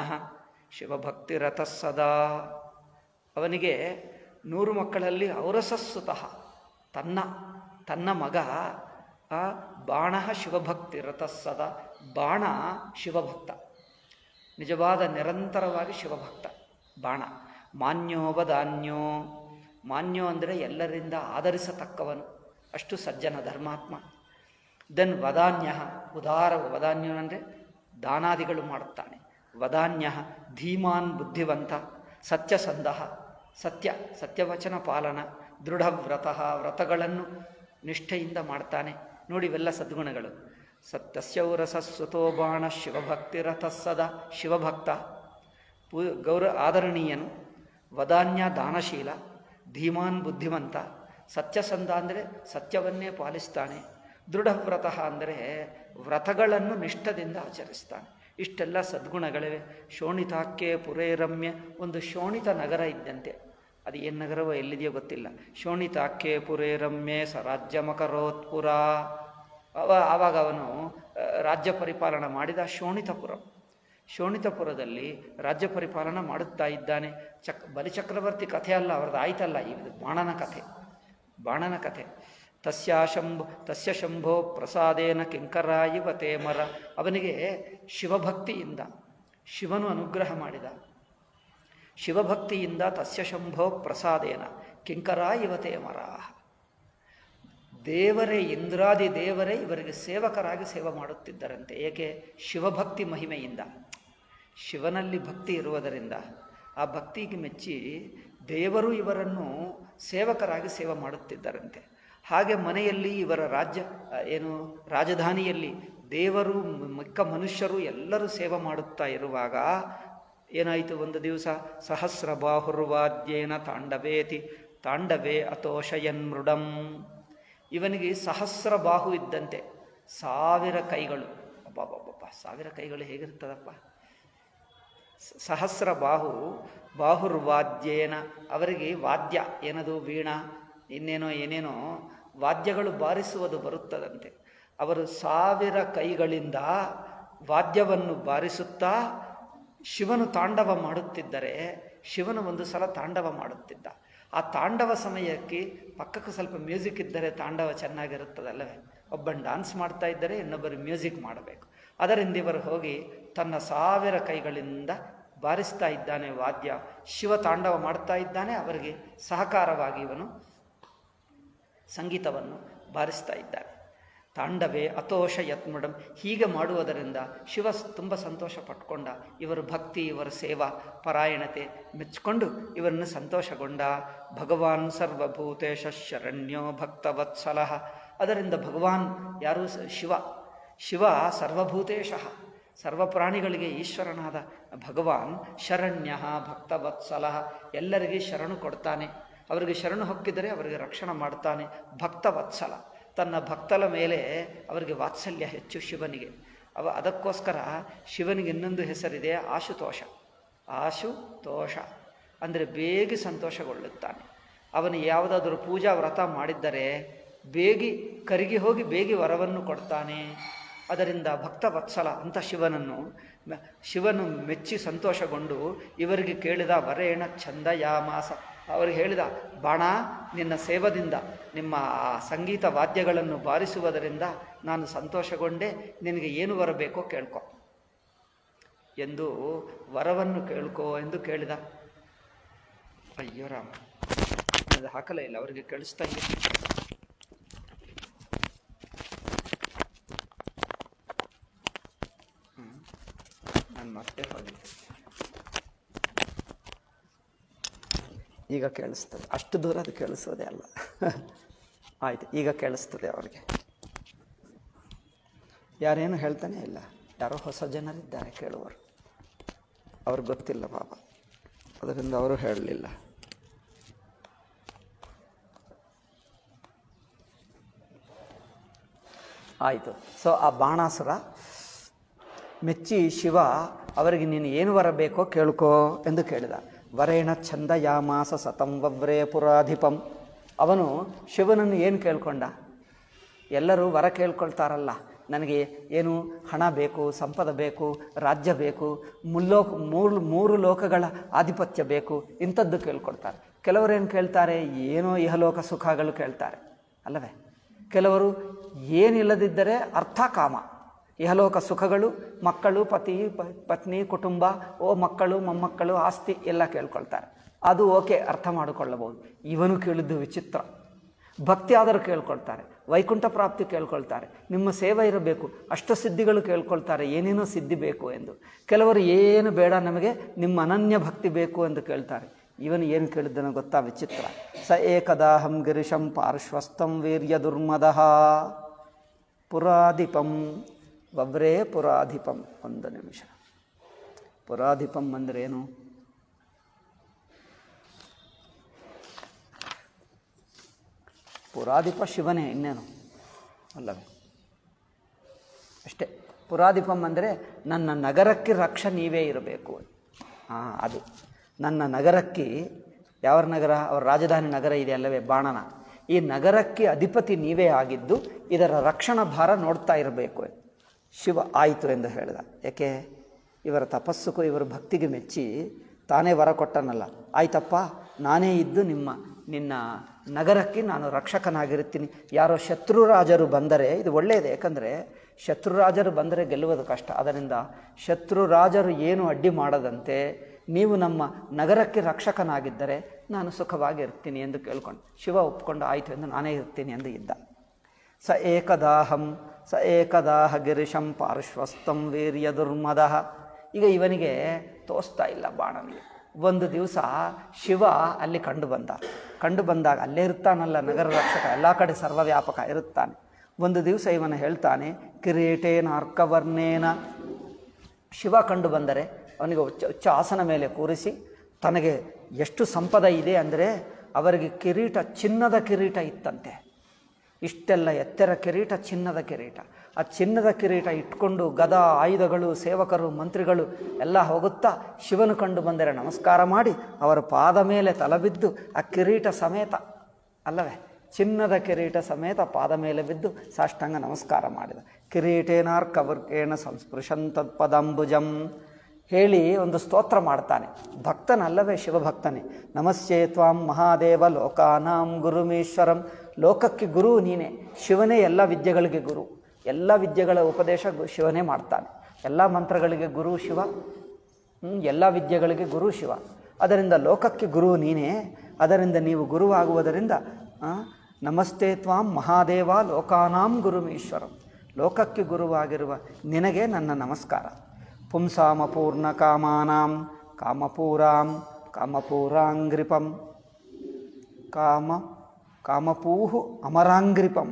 ಶಿವಭಕ್ತಿರತಃ ಸದಾ ಅವನಿಗೆ ನೂರು ಮಕ್ಕಳಲ್ಲಿ ಔರಸಸ್ಸುತಃ ತನ್ನ ತನ್ನ ಮಗ ಆ ಬಾಣ ಶಿವಭಕ್ತಿ ರಥಸ್ಸದ ಬಾಣ ಶಿವಭಕ್ತ ನಿಜವಾದ ನಿರಂತರವಾಗಿ ಶಿವಭಕ್ತ ಬಾಣ ಮಾನ್ಯೋ ವದಾನ್ಯೋ ಮಾನ್ಯೋ ಅಂದರೆ ಎಲ್ಲರಿಂದ ಆಧರಿಸತಕ್ಕವನು ಅಷ್ಟು ಸಜ್ಜನ ಧರ್ಮಾತ್ಮ ದೆನ್ ವದಾನ್ಯ ಉದಾರ ವದಾನ್ಯ ಅಂದರೆ ದಾನಾದಿಗಳು ಮಾಡುತ್ತಾನೆ ವದಾನ್ಯ ಧೀಮಾನ್ ಬುದ್ಧಿವಂತ ಸತ್ಯಸಂಧ ಸತ್ಯ ಸತ್ಯವಚನ ಪಾಲನ ದೃಢವ್ರತ ವ್ರತಗಳನ್ನು ನಿಷ್ಠೆಯಿಂದ ಮಾಡ್ತಾನೆ ನೋಡಿ ಇವೆಲ್ಲ ಸದ್ಗುಣಗಳು ಸತ್ಯಸ್ಯೌರಸ ಸುತೋ ಬಾಣ ಶಿವಭಕ್ತಿರಥ ಸದಾ ಶಿವಭಕ್ತ ಪೂ ಗೌರ ಆದರಣೀಯನು ವದಾನ್ಯ ದಾನಶೀಲ ಧೀಮಾನ್ ಬುದ್ಧಿವಂತ ಸತ್ಯಸಂಧ ಅಂದರೆ ಸತ್ಯವನ್ನೇ ಪಾಲಿಸ್ತಾನೆ ದೃಢವ್ರತ ಅಂದರೆ ವ್ರತಗಳನ್ನು ನಿಷ್ಠದಿಂದ ಆಚರಿಸ್ತಾನೆ ಇಷ್ಟೆಲ್ಲ ಸದ್ಗುಣಗಳಿವೆ ಶೋಣಿತಾಕ್ಕೆ ಪುರೇರಮ್ಯ ಒಂದು ಶೋಣಿತ ನಗರ ಇದ್ದಂತೆ ಅದು ಏನು ನಗರವೋ ಎಲ್ಲಿದೆಯೋ ಗೊತ್ತಿಲ್ಲ ಶೋಣಿತಾಕ್ಕೆ ಪುರೇರಮ್ಯೆ ಸ ರಾಜ್ಯ ಮಕರೋತ್ಪುರ ಅವ ಆವಾಗ ಅವನು ಆ, ರಾಜ್ಯ ಪರಿಪಾಲನ ಮಾಡಿದ ಶೋಣಿತಪುರಂ ಶೋಣಿತಪುರದಲ್ಲಿ ರಾಜ್ಯ ಪರಿಪಾಲನ ಮಾಡುತ್ತಾ ಇದ್ದಾನೆ ಚಕ್ ಬಲಿಚಕ್ರವರ್ತಿ ಕಥೆ ಅಲ್ಲ ಅವರದ್ದು ಆಯ್ತಲ್ಲ ಇದು ಬಾಣನ ಕಥೆ ಬಾಣನ ಕಥೆ ತಸ್ಯ ಶಂಭು ತಸ್ಯ ಶಂಭೋ ಪ್ರಸಾದೇನ ಕಿಂಕರ ಇವತೆ ಮರ ಅವನಿಗೆ ಶಿವಭಕ್ತಿಯಿಂದ ಶಿವನು ಅನುಗ್ರಹ ಮಾಡಿದ ಶಿವಭಕ್ತಿಯಿಂದ ತಸ್ಯ ಶಂಭೋ ಪ್ರಸಾದೇನ ಕಿಂಕರ ಇವತೆ ಮರ ದೇವರೇ ಇಂದ್ರಾದಿ ದೇವರೇ ಇವರಿಗೆ ಸೇವಕರಾಗಿ ಸೇವೆ ಮಾಡುತ್ತಿದ್ದರಂತೆ ಏಕೆ ಶಿವಭಕ್ತಿ ಮಹಿಮೆಯಿಂದ ಶಿವನಲ್ಲಿ ಭಕ್ತಿ ಇರುವುದರಿಂದ ಆ ಭಕ್ತಿಗೆ ಮೆಚ್ಚಿ ದೇವರು ಇವರನ್ನು ಸೇವಕರಾಗಿ ಸೇವೆ ಮಾಡುತ್ತಿದ್ದರಂತೆ ಹಾಗೆ ಮನೆಯಲ್ಲಿ ಇವರ ರಾಜ್ಯ ಆ, ಏನು ರಾಜಧಾನಿಯಲ್ಲಿ ದೇವರು ಮ- ಮಿಕ್ಕ ಮನುಷ್ಯರು ಎಲ್ಲರೂ ಸೇವೆ ಮಾಡುತ್ತಾ ಇರುವಾಗ ಏನಾಯಿತು ಒಂದು ದಿವಸ ಸಹಸ್ರ ಬಾಹುರ್ವಾದ್ಯೇನ ತಾಂಡವೇತಿ ತಾಂಡವೇ ಅಥೋಷಯನ್ ಮೃಡಂ ಇವನಿಗೆ ಸಹಸ್ರ ಬಾಹು ಇದ್ದಂತೆ ಸಾವಿರ ಕೈಗಳು ಅಬ್ಬಬ್ಬಬ್ಬ ಸಾವಿರ ಕೈಗಳು ಹೇಗಿರ್ತದಪ್ಪ ಸ- ಸಹಸ್ರ ಬಾಹು ಬಾಹುರ್ವಾದ್ಯೇನ ಅವರಿಗೆ ವಾದ್ಯ ಏನದು ವೀಣಾ ಇನ್ನೇನೋ ಏನೇನೋ ವಾದ್ಯಗಳು ಬಾರಿಸುವುದು ಬರುತ್ತದಂತೆ ಅವರು ಸಾವಿರ ಕೈಗಳಿಂದ ವಾದ್ಯವನ್ನು ಬಾರಿಸುತ್ತಾ ಶಿವನು ತಾಂಡವ ಮಾಡುತ್ತಿದ್ದರೆ ಶಿವನು ಒಂದು ಸಲ ತಾಂಡವ ಮಾಡುತ್ತಿದ್ದ ಆ ತಾಂಡವ ಸಮಯಕ್ಕೆ ಪಕ್ಕಕ್ಕೆ ಸ್ವಲ್ಪ ಮ್ಯೂಸಿಕ್ ಇದ್ದರೆ ತಾಂಡವ ಚೆನ್ನಾಗಿರುತ್ತದಲ್ಲವೇ ಒಬ್ಬನು ಡಾನ್ಸ್ ಮಾಡ್ತಾ ಇದ್ದರೆ ಇನ್ನೊಬ್ಬರು ಮ್ಯೂಸಿಕ್ ಮಾಡಬೇಕು ಅದರಿಂದ ಇವರು ಹೋಗಿ ತನ್ನ ಸಾವಿರ ಕೈಗಳಿಂದ ಬಾರಿಸ್ತಾ ಇದ್ದಾನೆ ವಾದ್ಯ ಶಿವ ತಾಂಡವ ಮಾಡ್ತಾ ಇದ್ದಾನೆ ಅವರಿಗೆ ಸಹಕಾರವಾಗಿ ಇವನು ಸಂಗೀತವನ್ನು ಬಾರಿಸ್ತಾ ಇದ್ದಾನೆ ತಾಂಡವೇ ಅಥೋಷ ಯತ್ಮಡಂ ಹೀಗೆ ಮಾಡುವುದರಿಂದ ಶಿವ ಸ್- ತುಂಬ ಸಂತೋಷ ಪಟ್ಕೊಂಡ ಇವರ ಭಕ್ತಿ ಇವರ ಸೇವಾ ಪರಾಯಣತೆ ಮೆಚ್ಚಿಕೊಂಡು ಇವರನ್ನು ಸಂತೋಷಗೊಂಡ ಭಗವಾನ್ ಸರ್ವಭೂತೇಶ ಶರಣ್ಯೋ ಭಕ್ತವತ್ಸಲ ಅದರಿಂದ ಭಗವಾನ್ ಯಾರು ಸ- ಶಿವ ಶಿವ ಸರ್ವಭೂತೇಶ ಸರ್ವ ಪ್ರಾಣಿಗಳಿಗೆ ಈಶ್ವರನಾದ ಭಗವಾನ್ ಶರಣ್ಯ ಭಕ್ತವತ್ಸಲ ಎಲ್ಲರಿಗೆ ಶರಣು ಕೊಡ್ತಾನೆ ಅವರಿಗೆ ಶರಣು ಹೊಕ್ಕಿದರೆ ಅವರಿಗೆ ರಕ್ಷಣೆ ಮಾಡ್ತಾನೆ ಭಕ್ತವತ್ಸಲ ತನ್ನ ಭಕ್ತಲ ಮೇಲೆ ಅವರಿಗೆ ವಾತ್ಸಲ್ಯ ಹೆಚ್ಚು ಶಿವನಿಗೆ ಅವ ಅದಕ್ಕೋಸ್ಕರ ಶಿವನಿಗೆ ಇನ್ನೊಂದು ಹೆಸರಿದೆ ಆಶುತೋಷ ಆಶುತೋಷ ಅಂದರೆ ಬೇಗ ಸಂತೋಷಗೊಳ್ಳುತ್ತಾನೆ ಅವನು ಯಾವುದಾದರೂ ಪೂಜಾ ವ್ರತ ಮಾಡಿದ್ದರೆ ಬೇಗಿ ಕರಗಿ ಹೋಗಿ ಬೇಗಿ ವರವನ್ನು ಕೊಡ್ತಾನೆ ಅದರಿಂದ ಭಕ್ತವತ್ಸಲ ಅಂತ ಶಿವನನ್ನು ಮ- ಶಿವನು ಮೆಚ್ಚಿ ಸಂತೋಷಗೊಂಡು ಇವರಿಗೆ ಕೇಳಿದ ವರೇಣ ಛಂದ ಯಾಮಾಸ ಅವರಿಗೆ ಹೇಳಿದ ಬಾಣ ನಿನ್ನ ಸೇವದಿಂದ ನಿಮ್ಮ ಆ ಸಂಗೀತ ವಾದ್ಯಗಳನ್ನು ಬಾರಿಸುವುದರಿಂದ ನಾನು ಸಂತೋಷಗೊಂಡೆ ನಿನಗೆ ಏನು ಬರಬೇಕೋ ಕೇಳ್ಕೊ ಎಂದು ವರವನ್ನು ಕೇಳ್ಕೋ ಎಂದು ಕೇಳಿದ ಅಯ್ಯೋ ರಾಮ ಅದು ಹಾಕಲೇ ಇಲ್ಲ ಅವರಿಗೆ ಕೇಳಿಸ್ತಾ ಇದೆ ನಾನು ಮತ್ತೆ ಹೋಗಿ ಈಗ ಕೇಳಿಸ್ತದೆ ಅಷ್ಟು ದೂರ ಅದು ಕೇಳಿಸೋದೇ ಅಲ್ಲ ಆಯ್ತು ಈಗ ಕೇಳಿಸ್ತದೆ ಅವರಿಗೆ ಯಾರೇನು ಹೇಳ್ತಾನೆ ಇಲ್ಲ ಯಾರೋ ಹೊಸ ಜನರಿದ್ದಾರೆ ಕೇಳುವರು ಅವ್ರಿಗೆ ಗೊತ್ತಿಲ್ಲ ಪಾಪ ಅದರಿಂದ ಅವರು ಹೇಳಲಿಲ್ಲ ಆಯಿತು ಸೊ ಆ ಬಾಣಾಸುರ ಮೆಚ್ಚಿ ಶಿವ ಅವರಿಗೆ ನೀನು ಏನು ವರ ಬೇಕೋ ಕೇಳ್ಕೋ ಎಂದು ಕೇಳಿದ ವರೇಣ ಛಂದ ಯಾಮಾಸ ಸತಂ ವವ್ರೇ ಪುರಾಧಿಪಂ ಅವನು ಶಿವನನ್ನು ಏನು ಕೇಳ್ಕೊಂಡ ಎಲ್ಲರೂ ವರ ಕೇಳ್ಕೊಳ್ತಾರಲ್ಲ ನನಗೆ ಏನು ಹಣ ಬೇಕು ಸಂಪದ ಬೇಕು ರಾಜ್ಯ ಬೇಕು ಮುಲ್ಲೋಕ ಮೂರು ಮೂರು ಲೋಕಗಳ ಆಧಿಪತ್ಯ ಬೇಕು ಇಂಥದ್ದು ಕೇಳ್ಕೊಳ್ತಾರೆ ಕೆಲವರೇನು ಕೇಳ್ತಾರೆ ಏನೋ ಇಹಲೋಕ ಸುಖಗಳು ಕೇಳ್ತಾರೆ ಅಲ್ಲವೇ ಕೆಲವರು ಏನಿಲ್ಲದಿದ್ದರೆ ಅರ್ಥ ಕಾಮ ಇಹಲೋಕ ಸುಖಗಳು ಮಕ್ಕಳು ಪತಿ ಪ- ಪತ್ನಿ ಕುಟುಂಬ ಓ ಮಕ್ಕಳು ಮೊಮ್ಮಕ್ಕಳು ಆಸ್ತಿ ಎಲ್ಲ ಕೇಳ್ಕೊಳ್ತಾರೆ ಅದು ಓಕೆ ಅರ್ಥ ಮಾಡಿಕೊಳ್ಳಬಹುದು ಇವನು ಕೇಳಿದ್ದು ವಿಚಿತ್ರ ಭಕ್ತಿ ಆದರೂ ಕೇಳ್ಕೊಳ್ತಾರೆ ವೈಕುಂಠ ಪ್ರಾಪ್ತಿ ಕೇಳ್ಕೊಳ್ತಾರೆ ನಿಮ್ಮ ಸೇವೆ ಇರಬೇಕು ಅಷ್ಟು ಸಿದ್ಧಿಗಳು ಕೇಳ್ಕೊಳ್ತಾರೆ ಏನೇನೋ ಸಿದ್ಧಿ ಬೇಕು ಎಂದು ಕೆಲವರು ಏನು ಬೇಡ ನಮಗೆ ನಿಮ್ಮ ಅನನ್ಯ ಭಕ್ತಿ ಬೇಕು ಎಂದು ಕೇಳ್ತಾರೆ ಇವನು ಏನು ಕೇಳಿದ್ದನೋ ಗೊತ್ತಾ ವಿಚಿತ್ರ ಸ ಏಕದಾಹಂ ಗಿರಿಶಂ ಪಾರ್ಶ್ವಸ್ಥಂ ವೀರ್ಯ ದುರ್ಮದಃ ಪುರಾಧಿಪಂ ಬಬ್ರೇ ಪುರಾಧಿಪಂ ಒಂದು ನಿಮಿಷ ಪುರಾಧಿಪಂ ಅಂದ್ರೆ ಏನು ಪುರಾಧಿಪ ಶಿವನೇ ಇನ್ನೇನು ಅಲ್ಲವೇ ಅಷ್ಟೇ ಪುರಾಧಿಪಂ ಅಂದರೆ ನನ್ನ ನಗರಕ್ಕೆ ರಕ್ಷ ನೀವೇ ಇರಬೇಕು ಹಾಂ ಅದು ನನ್ನ ನಗರಕ್ಕೆ ಯಾವ ನಗರ ಅವರ ರಾಜಧಾನಿ ನಗರ ಇದೆ ಅಲ್ಲವೇ ಬಾಣನ ಈ ನಗರಕ್ಕೆ ಅಧಿಪತಿ ನೀವೇ ಆಗಿದ್ದು ಇದರ ರಕ್ಷಣಾ ಭಾರ ನೋಡ್ತಾ ಇರಬೇಕು ಶಿವ ಆಯಿತು ಎಂದು ಹೇಳಿದ ಯಾಕೆ ಇವರ ತಪಸ್ಸುಗೂ ಇವರ ಭಕ್ತಿಗೆ ಮೆಚ್ಚಿ ತಾನೇ ವರ ಕೊಟ್ಟನಲ್ಲ ಆಯ್ತಪ್ಪ ನಾನೇ ಇದ್ದು ನಿಮ್ಮ ನಿನ್ನ ನಗರಕ್ಕೆ ನಾನು ರಕ್ಷಕನಾಗಿರುತ್ತೀನಿ ಯಾರೋ ಶತ್ರುರಾಜರು ಬಂದರೆ ಇದು ಒಳ್ಳೆಯದು ಯಾಕಂದರೆ ಶತ್ರುರಾಜರು ಬಂದರೆ ಗೆಲ್ಲುವುದು ಕಷ್ಟ ಅದರಿಂದ ಶತ್ರುರಾಜರು ಏನು ಅಡ್ಡಿ ಮಾಡದಂತೆ ನೀವು ನಮ್ಮ ನಗರಕ್ಕೆ ರಕ್ಷಕನಾಗಿದ್ದರೆ ನಾನು ಸುಖವಾಗಿ ಇರ್ತೀನಿ ಎಂದು ಕೇಳ್ಕೊಂಡು ಶಿವ ಒಪ್ಕೊಂಡು ಆಯಿತು ಎಂದು ನಾನೇ ಇರ್ತೀನಿ ಎಂದು ಇದ್ದ ಸ ಏಕದಾಹಂ ಸ ಏಕದಾಹ ಗಿರಿಶಂ ಪಾರ್ಶ್ವಸ್ಥಂ ವೀರ್ಯ ದುರ್ಮದಃ ಈಗ ಇವನಿಗೆ ತೋಸ್ತಾ ಇಲ್ಲ ಬಾಣನಿಗೆ ಒಂದು ದಿವಸ ಶಿವ ಅಲ್ಲಿ ಕಂಡು ಬಂದ ಕಂಡು ಬಂದಾಗ ಅಲ್ಲೇ ಇರ್ತಾನಲ್ಲ ನಗರ ರಕ್ಷಕ ಎಲ್ಲ ಕಡೆ ಸರ್ವವ್ಯಾಪಕ ಇರುತ್ತಾನೆ ಒಂದು ದಿವಸ ಇವನು ಹೇಳ್ತಾನೆ ಕಿರೀಟೇನ ಅರ್ಕವರ್ಣೇನ ಶಿವ ಕಂಡು ಬಂದರೆ ಅವನಿಗೆ ಉಚ್ಚ ಉಚ್ಚ ಆಸನ ಮೇಲೆ ಕೂರಿಸಿ ತನಗೆ ಎಷ್ಟು ಸಂಪದ ಇದೆ ಅಂದರೆ ಅವರಿಗೆ ಕಿರೀಟ ಚಿನ್ನದ ಕಿರೀಟ ಇತ್ತಂತೆ ಇಷ್ಟೆಲ್ಲ ಎತ್ತರ ಕಿರೀಟ ಚಿನ್ನದ ಕಿರೀಟ ಆ ಚಿನ್ನದ ಕಿರೀಟ ಇಟ್ಕೊಂಡು ಗದ ಆಯುಧಗಳು ಸೇವಕರು ಮಂತ್ರಿಗಳು ಎಲ್ಲ ಹೋಗುತ್ತಾ ಶಿವನು ಕಂಡು ಬಂದರೆ ನಮಸ್ಕಾರ ಮಾಡಿ ಅವರ ಪಾದ ಮೇಲೆ ತಲಬಿದ್ದು ಆ ಕಿರೀಟ ಸಮೇತ ಅಲ್ಲವೇ ಚಿನ್ನದ ಕಿರೀಟ ಸಮೇತ ಪಾದ ಮೇಲೆ ಬಿದ್ದು ಸಾಷ್ಟಾಂಗ ನಮಸ್ಕಾರ ಮಾಡಿದ ಕಿರೀಟೇನಾರ್ಕವರ್ಕೇಣ ಸಂಸ್ಪೃಶನ್ ತತ್ಪದಂಬುಜಂ ಹೇಳಿ ಒಂದು ಸ್ತೋತ್ರ ಮಾಡ್ತಾನೆ ಭಕ್ತನಲ್ಲವೇ ಶಿವಭಕ್ತನೇ ನಮಸ್ಯೇ ತ್ವಾಂ ಮಹಾದೇವ ಲೋಕಾನಾಂ ಗುರುಮೀಶ್ವರಂ ಲೋಕಕ್ಕೆ ಗುರು ನೀನೇ ಶಿವನೇ ಎಲ್ಲ ವಿದ್ಯೆಗಳಿಗೆ ಗುರು ಎಲ್ಲ ವಿದ್ಯೆಗಳ ಉಪದೇಶ ಗು- ಶಿವನೇ ಮಾಡ್ತಾನೆ ಎಲ್ಲ ಮಂತ್ರಗಳಿಗೆ ಗುರು ಶಿವ ಹ್ಮ್, ಎಲ್ಲ ವಿದ್ಯೆಗಳಿಗೆ ಗುರು ಶಿವ ಅದರಿಂದ ಲೋಕಕ್ಕೆ ಗುರು ನೀನೇ ಅದರಿಂದ ನೀವು ಗುರುವಾಗುವುದರಿಂದ ಆ, ನಮಸ್ತೆ ತ್ವಾಂ ಮಹಾದೇವ ಲೋಕಾನಾಂ ಗುರುಮೀಶ್ವರಂ ಲೋಕಕ್ಕೆ ಗುರುವಾಗಿರುವ ನಿನಗೆ ನನ್ನ ನಮಸ್ಕಾರ ಪುಂಸಾಮಪೂರ್ಣ ಕಾಮಾನಾಂ ಕಾಮಪೂರಾಂ ಕಾಮಪೂರಾಂಗ್ರಿಪಂ ಕಾಮ ಕಾಮಪೂಹು ಅಮರಾಂಗ್ರಿಪಂ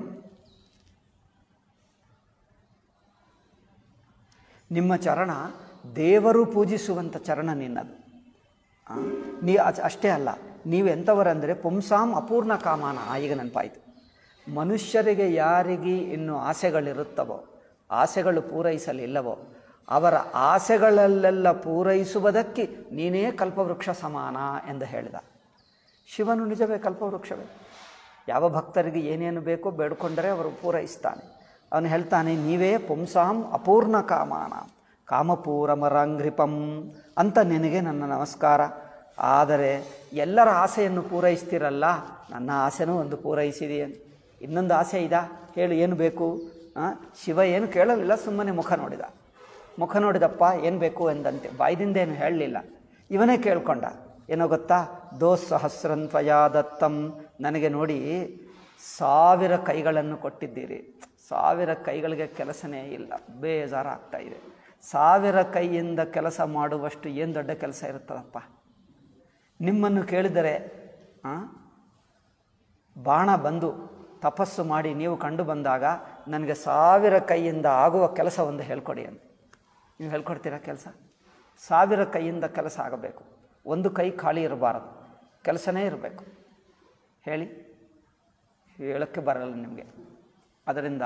ನಿಮ್ಮ ಚರಣ ದೇವರು ಪೂಜಿಸುವಂಥ ಚರಣ ನಿನ್ನದು ಆ, ನೀ ಅಚ್- ಅಷ್ಟೇ ಅಲ್ಲ ನೀವೆಂಥವರಂದರೆ ಪುಂಸಾಂ ಅಪೂರ್ಣ ಕಾಮಾನ ಆ, ಈಗ ನೆನಪಾಯಿತು ಮನುಷ್ಯರಿಗೆ ಯಾರಿಗೆ ಇನ್ನು ಆಸೆಗಳಿರುತ್ತವೋ ಆಸೆಗಳು ಪೂರೈಸಲಿಲ್ಲವೋ ಅವರ ಆಸೆಗಳಲ್ಲೆಲ್ಲ ಪೂರೈಸುವುದಕ್ಕೆ ನೀನೇ ಕಲ್ಪವೃಕ್ಷ ಸಮಾನ ಎಂದು ಹೇಳಿದ ಶಿವನು ನಿಜವೇ ಕಲ್ಪವೃಕ್ಷವೇ ಯಾವ ಭಕ್ತರಿಗೆ ಏನೇನು ಬೇಕೋ ಬೇಡ್ಕೊಂಡರೆ ಅವರು ಪೂರೈಸ್ತಾನೆ ಅವನು ಹೇಳ್ತಾನೆ ನೀವೇ ಪುಂಸಾಂ ಅಪೂರ್ಣ ಕಾಮಾನ ಕಾಮಪೂರಮರಾಂಘ್ರಿಪಂ ಅಂತ ನಿನಗೆ ನನ್ನ ನಮಸ್ಕಾರ ಆದರೆ ಎಲ್ಲರ ಆಸೆಯನ್ನು ಪೂರೈಸ್ತಿರಲ್ಲ ನನ್ನ ಆಸೆನೂ ಒಂದು ಪೂರೈಸಿದೆಯೇನು ಇನ್ನೊಂದು ಆಸೆ ಇದಾ ಹೇಳು ಏನು ಬೇಕು ಆ? ಶಿವ ಏನು ಕೇಳಲಿಲ್ಲ ಸುಮ್ಮನೆ ಮುಖ ನೋಡಿದ ಮುಖ ನೋಡಿದಪ್ಪ ಏನು ಬೇಕು ಎಂದಂತೆ ಬಾಯ್ದಿಂದ ಏನು ಹೇಳಲಿಲ್ಲ ಇವನೇ ಕೇಳ್ಕೊಂಡ ಏನೋ ಗೊತ್ತಾ ದೋಸ್ ಸಹಸ್ರನ್ ತ್ವಯಾ ದತ್ತಂ ನನಗೆ ನೋಡಿ ಸಾವಿರ ಕೈಗಳನ್ನು ಕೊಟ್ಟಿದ್ದೀರಿ ಸಾವಿರ ಕೈಗಳಿಗೆ ಕೆಲಸನೇ ಇಲ್ಲ ಬೇಜಾರಾಗ್ತಾ ಇದೆ ಸಾವಿರ ಕೈಯಿಂದ ಕೆಲಸ ಮಾಡುವಷ್ಟು ಏನು ದೊಡ್ಡ ಕೆಲಸ ಇರುತ್ತದಪ್ಪ ನಿಮ್ಮನ್ನು ಕೇಳಿದರೆ ಆ, ಬಾಣ ಬಂದು ತಪಸ್ಸು ಮಾಡಿ ನೀವು ಕಂಡು ಬಂದಾಗ ನನಗೆ ಸಾವಿರ ಕೈಯಿಂದ ಆಗುವ ಕೆಲಸ ಒಂದು ಹೇಳ್ಕೊಡಿ ಅಂತ ನೀವು ಹೇಳ್ಕೊಡ್ತೀರಾ ಕೆಲಸ ಸಾವಿರ ಕೈಯಿಂದ ಕೆಲಸ ಆಗಬೇಕು ಒಂದು ಕೈ ಖಾಲಿ ಇರಬಾರದು ಕೆಲಸನೇ ಇರಬೇಕು ಹೇಳಿ ಹೇಳೋಕ್ಕೆ ಬರಲ್ಲ ನಿಮಗೆ ಅದರಿಂದ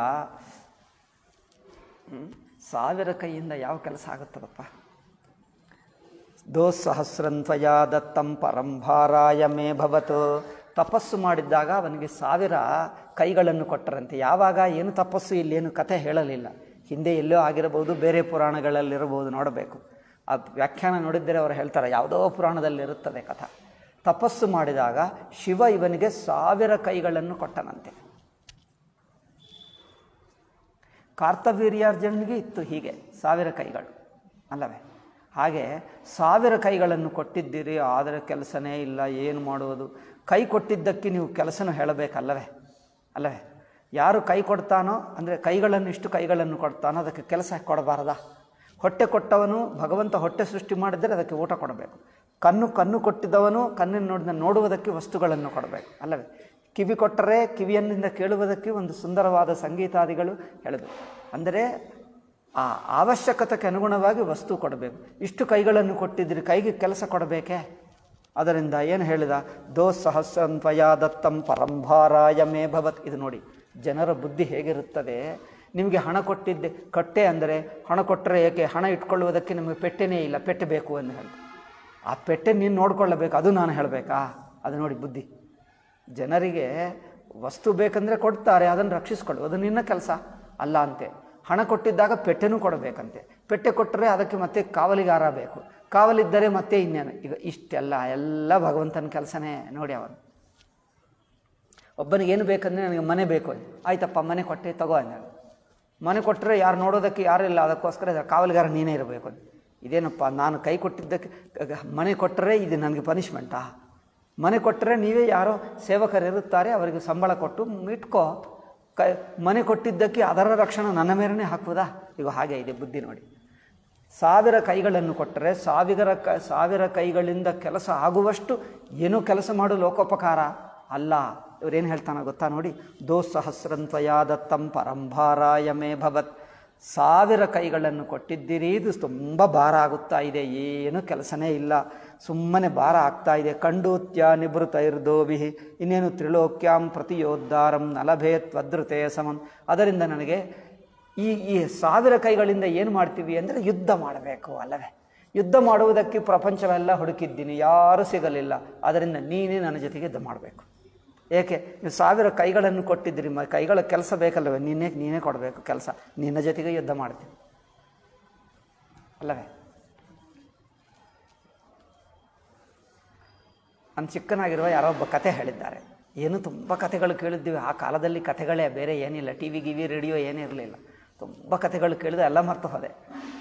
ಹ್ಮ್, ಸಾವಿರ ಕೈಯಿಂದ ಯಾವ ಕೆಲಸ ಆಗುತ್ತದಪ್ಪ ದೋಸಹಸ್ರಂತ್ವಯಾ ದತ್ತಂ ಪರಂಭಾರಾಯ ಮೇ ಭವತು ತಪಸ್ಸು ಮಾಡಿದ್ದಾಗ ಅವನಿಗೆ ಸಾವಿರ ಕೈಗಳನ್ನು ಕೊಟ್ಟರಂತೆ ಯಾವಾಗ ಏನು ತಪಸ್ಸು ಇಲ್ಲೇನು ಕಥೆ ಹೇಳಲಿಲ್ಲ ಹಿಂದೆ ಎಲ್ಲೋ ಆಗಿರಬಹುದು ಬೇರೆ ಪುರಾಣಗಳಲ್ಲಿರಬಹುದು ನೋಡಬೇಕು ಆ ವ್ಯಾಖ್ಯಾನ ನೋಡಿದ್ದರೆ ಅವರು ಹೇಳ್ತಾರೆ ಯಾವುದೋ ಪುರಾಣದಲ್ಲಿರುತ್ತದೆ ಕಥ ತಪಸ್ಸು ಮಾಡಿದಾಗ ಶಿವ ಇವನಿಗೆ ಸಾವಿರ ಕೈಗಳನ್ನು ಕೊಟ್ಟನಂತೆ ಕಾರ್ತವೀರ್ಯಾರ್ಜುನಿಗೆ ಇತ್ತು ಹೀಗೆ ಸಾವಿರ ಕೈಗಳು ಅಲ್ಲವೇ ಹಾಗೆ ಸಾವಿರ ಕೈಗಳನ್ನು ಕೊಟ್ಟಿದ್ದೀರಿ ಆದರೆ ಕೆಲಸನೇ ಇಲ್ಲ ಏನು ಮಾಡುವುದು ಕೈ ಕೊಟ್ಟಿದ್ದಕ್ಕೆ ನೀವು ಕೆಲಸನೂ ಹೇಳಬೇಕಲ್ಲವೇ ಅಲ್ಲವೇ ಯಾರು ಕೈ ಕೊಡ್ತಾನೋ ಅಂದರೆ ಕೈಗಳನ್ನು ಇಷ್ಟು ಕೈಗಳನ್ನು ಕೊಡ್ತಾನೋ ಅದಕ್ಕೆ ಕೆಲಸ ಕೊಡಬಾರದಾ ಹೊಟ್ಟೆ ಕೊಟ್ಟವನು ಭಗವಂತ ಹೊಟ್ಟೆ ಸೃಷ್ಟಿ ಮಾಡಿದರೆ ಅದಕ್ಕೆ ಊಟ ಕೊಡಬೇಕು ಕಣ್ಣು ಕಣ್ಣು ಕೊಟ್ಟಿದ್ದವನು ಕಣ್ಣಿನ ನೋಡಿದ ನೋಡುವುದಕ್ಕೆ ವಸ್ತುಗಳನ್ನು ಕೊಡಬೇಕು ಅಲ್ಲವೇ ಕಿವಿ ಕೊಟ್ಟರೆ ಕಿವಿಯನ್ನಿಂದ ಕೇಳುವುದಕ್ಕೆ ಒಂದು ಸುಂದರವಾದ ಸಂಗೀತಾದಿಗಳು ಹೇಳಬೇಕು ಅಂದರೆ ಆ ಅವಶ್ಯಕತೆಗೆ ಅನುಗುಣವಾಗಿ ವಸ್ತು ಕೊಡಬೇಕು ಇಷ್ಟು ಕೈಗಳನ್ನು ಕೊಟ್ಟಿದ್ದೀರಿ ಕೈಗೆ ಕೆಲಸ ಕೊಡಬೇಕೇ ಅದರಿಂದ ಏನು ಹೇಳಿದ ದೋ ಸಹಸ್ರಂತ್ವಯ ದತ್ತಂ ಪರಂಭಾರಾಯ ಮೇ ಭವತ್ ಇದು ನೋಡಿ ಜನರ ಬುದ್ಧಿ ಹೇಗಿರುತ್ತದೆ ನಿಮಗೆ ಹಣ ಕೊಟ್ಟಿದ್ದೆ ಕಟ್ಟೆ ಅಂದರೆ ಹಣ ಕೊಟ್ಟರೆ ಏಕೆ ಹಣ ಇಟ್ಕೊಳ್ಳುವುದಕ್ಕೆ ನಿಮಗೆ ಪೆಟ್ಟೆನೇ ಇಲ್ಲ ಪೆಟ್ಟೆ ಬೇಕು ಅಂತ ಹೇಳಿ ಆ ಪೆಟ್ಟೆ ನೀನು ನೋಡ್ಕೊಳ್ಳಬೇಕು ಅದು ನಾನು ಹೇಳಬೇಕಾ ಅದು ನೋಡಿ ಬುದ್ಧಿ ಜನರಿಗೆ ವಸ್ತು ಬೇಕಂದರೆ ಕೊಡ್ತಾರೆ ಅದನ್ನು ರಕ್ಷಿಸ್ಕೊಳ್ಳು ಅದು ನಿನ್ನ ಕೆಲಸ ಅಲ್ಲ ಅಂತೆ ಹಣ ಕೊಟ್ಟಿದ್ದಾಗ ಪೆಟ್ಟೆನೂ ಕೊಡಬೇಕಂತೆ ಪೆಟ್ಟೆ ಕೊಟ್ಟರೆ ಅದಕ್ಕೆ ಮತ್ತೆ ಕಾವಲಿಗಾರ ಬೇಕು ಕಾವಲಿದ್ದರೆ ಮತ್ತೆ ಇನ್ನೇನು ಈಗ ಇಷ್ಟೆಲ್ಲ ಎಲ್ಲ ಭಗವಂತನ ಕೆಲಸನೇ ನೋಡಿ ಅವನು ಒಬ್ಬನಿಗೆ ಏನು ಬೇಕಂದರೆ ನನಗೆ ಮನೆ ಬೇಕು ಅಂತ ಆಯ್ತಪ್ಪ ಮನೆ ಕೊಟ್ಟೆ ತಗೋ ಅಂದ ಮನೆ ಕೊಟ್ಟರೆ ಯಾರು ನೋಡೋದಕ್ಕೆ ಯಾರು ಇಲ್ಲ ಅದಕ್ಕೋಸ್ಕರ ಕಾವಲಿಗಾರ ನೀನೇ ಇರಬೇಕು ಅಂತ ಇದೇನಪ್ಪ ನಾನು ಕೈ ಕೊಟ್ಟಿದ್ದಕ್ಕೆ ಮನೆ ಕೊಟ್ಟರೆ ಇದು ನನಗೆ ಪನಿಷ್ಮೆಂಟಾ ಮನೆ ಕೊಟ್ಟರೆ ನೀವೇ ಯಾರೋ ಸೇವಕರು ಇರುತ್ತಾರೆ ಅವರಿಗೆ ಸಂಬಳ ಕೊಟ್ಟು ಇಟ್ಕೋ ಕ ಮನೆ ಕೊಟ್ಟಿದ್ದಕ್ಕೆ ಅದರ ರಕ್ಷಣೆ ನನ್ನ ಮೇಲೇ ಹಾಕುವುದಾ ಈಗ ಹಾಗೆ ಇದೆ ಬುದ್ಧಿ ನೋಡಿ ಸಾವಿರ ಕೈಗಳನ್ನು ಕೊಟ್ಟರೆ ಸಾವಿರ ಕ ಸಾವಿರ ಕೈಗಳಿಂದ ಕೆಲಸ ಆಗುವಷ್ಟು ಏನೂ ಕೆಲಸ ಮಾಡು ಲೋಕೋಪಕಾರ ಅಲ್ಲ ಇವರೇನು ಹೇಳ್ತಾನೆ ಗೊತ್ತಾ ನೋಡಿ ದೋ ಸಹಸ್ರಂತ್ವಯ ದತ್ತಂ ಪರಂಭಾರಾಯ ಮೇ ಭವತ್ ಸಾವಿರ ಕೈಗಳನ್ನು ಕೊಟ್ಟಿದ್ದೀರಿ ಇದು ತುಂಬ ಭಾರ ಆಗುತ್ತಾ ಇದೆ ಏನು ಕೆಲಸನೇ ಇಲ್ಲ ಸುಮ್ಮನೆ ಭಾರ ಆಗ್ತಾ ಇದೆ ಕಂಡೂತ್ಯ ನಿಭೃತೈರ್ದೋಭಿ ಇನ್ನೇನು ತ್ರಿಲೋಕ್ಯಾಂ ಪ್ರತಿಯೋದ್ಧಾರಂ ನಲಭೇತ್ ವದೃತೆ ಸಮಂ ಅದರಿಂದ ನನಗೆ ಈ ಈ ಸಾವಿರ ಕೈಗಳಿಂದ ಏನು ಮಾಡ್ತೀವಿ ಅಂದರೆ ಯುದ್ಧ ಮಾಡಬೇಕು ಅಲ್ಲವೇ ಯುದ್ಧ ಮಾಡುವುದಕ್ಕೆ ಪ್ರಪಂಚವೆಲ್ಲ ಹುಡುಕಿದ್ದೀನಿ ಯಾರೂ ಸಿಗಲಿಲ್ಲ ಅದರಿಂದ ನೀನೇ ನನ್ನ ಜೊತೆಗೆ ಯುದ್ಧ ಮಾಡಬೇಕು ಏಕೆ ನೀವು ಸಾವಿರ ಕೈಗಳನ್ನು ಕೊಟ್ಟಿದ್ದೀರಿ ಮ ಕೈಗಳ ಕೆಲಸ ಬೇಕಲ್ಲವೇ ನೀನೇ ನೀನೇ ಕೊಡಬೇಕು ಕೆಲಸ ನಿನ್ನ ಜೊತೆಗೆ ಯುದ್ಧ ಮಾಡ್ತೀನಿ ಅಲ್ಲವೇ ನಾನು ಚಿಕ್ಕನಾಗಿರುವ ಯಾರೋ ಒಬ್ಬ ಕತೆ ಹೇಳಿದ್ದಾರೆ ಏನು ತುಂಬ ಕಥೆಗಳು ಕೇಳಿದ್ದೀವಿ ಆ ಕಾಲದಲ್ಲಿ ಕಥೆಗಳೇ ಬೇರೆ ಏನಿಲ್ಲ ಟಿ ವಿ ಗಿವಿ ರೇಡಿಯೋ ಏನೂ ಇರಲಿಲ್ಲ ತುಂಬ ಕಥೆಗಳು ಕೇಳಿದೆ ಎಲ್ಲ ಮರ್ತು ಹೋದೆ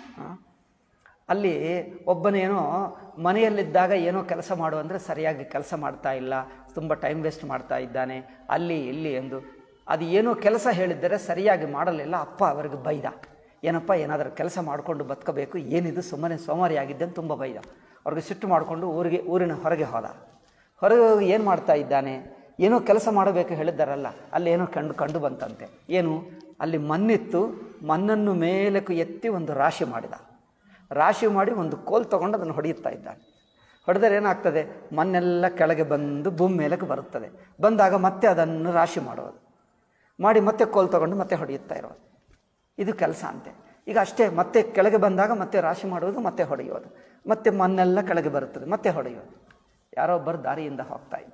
ಅಲ್ಲಿ ಒಬ್ಬನೇನೋ ಮನೆಯಲ್ಲಿದ್ದಾಗ ಏನೋ ಕೆಲಸ ಮಾಡು ಅಂದರೆ ಸರಿಯಾಗಿ ಕೆಲಸ ಮಾಡ್ತಾ ಇಲ್ಲ ತುಂಬ ಟೈಮ್ ವೇಸ್ಟ್ ಮಾಡ್ತಾ ಇದ್ದಾನೆ ಅಲ್ಲಿ ಇಲ್ಲಿ ಎಂದು ಅದು ಏನೋ ಕೆಲಸ ಹೇಳಿದ್ದರೆ ಸರಿಯಾಗಿ ಮಾಡಲಿಲ್ಲ ಅಪ್ಪ ಅವರಿಗೆ ಬೈದ ಏನಪ್ಪ ಏನಾದರೂ ಕೆಲಸ ಮಾಡಿಕೊಂಡು ಬದುಕಬೇಕು ಏನಿದು ಸುಮ್ಮನೆ ಸೋಮಾರಿಯಾಗಿದ್ದಂತ ತುಂಬ ಬೈದ ಅವ್ರಿಗೆ ಸಿಟ್ಟು ಮಾಡಿಕೊಂಡು ಊರಿಗೆ ಊರಿನ ಹೊರಗೆ ಹೋದ ಹೊರಗೆ ಹೋಗಿ ಏನು ಮಾಡ್ತಾ ಇದ್ದಾನೆ ಏನೋ ಕೆಲಸ ಮಾಡಬೇಕು ಹೇಳಿದ್ದಾರಲ್ಲ ಅಲ್ಲಿ ಏನೋ ಕಂಡು ಕಂಡು ಬಂತಂತೆ ಏನು ಅಲ್ಲಿ ಮಣ್ಣಿತ್ತು ಮಣ್ಣನ್ನು ಮೇಲಕ್ಕೆ ಎತ್ತಿ ಒಂದು ರಾಶಿ ಮಾಡಿದ ರಾಶಿ ಮಾಡಿ ಒಂದು ಕೋಲ್ ತೊಗೊಂಡು ಅದನ್ನು ಹೊಡೆಯುತ್ತಾ ಇದ್ದಾನೆ ಹೊಡೆದರೆ ಏನಾಗ್ತದೆ ಮಣ್ಣೆಲ್ಲ ಕೆಳಗೆ ಬಂದು ಭೂಮಿ ಮೇಲಕ್ಕೆ ಬರುತ್ತದೆ ಬಂದಾಗ ಮತ್ತೆ ಅದನ್ನು ರಾಶಿ ಮಾಡೋದು ಮಾಡಿ ಮತ್ತೆ ಕೋಲ್ ತೊಗೊಂಡು ಮತ್ತೆ ಹೊಡೆಯುತ್ತಾ ಇರೋದು ಇದು ಕೆಲಸ ಅಂತೆ ಈಗ ಅಷ್ಟೇ ಮತ್ತೆ ಕೆಳಗೆ ಬಂದಾಗ ಮತ್ತೆ ರಾಶಿ ಮಾಡುವುದು ಮತ್ತೆ ಹೊಡೆಯೋದು ಮತ್ತೆ ಮಣ್ಣೆಲ್ಲ ಕೆಳಗೆ ಬರುತ್ತದೆ ಮತ್ತೆ ಹೊಡೆಯೋದು ಯಾರೋ ಒಬ್ಬರು ದಾರಿಯಿಂದ ಹೋಗ್ತಾ ಇದ್ದ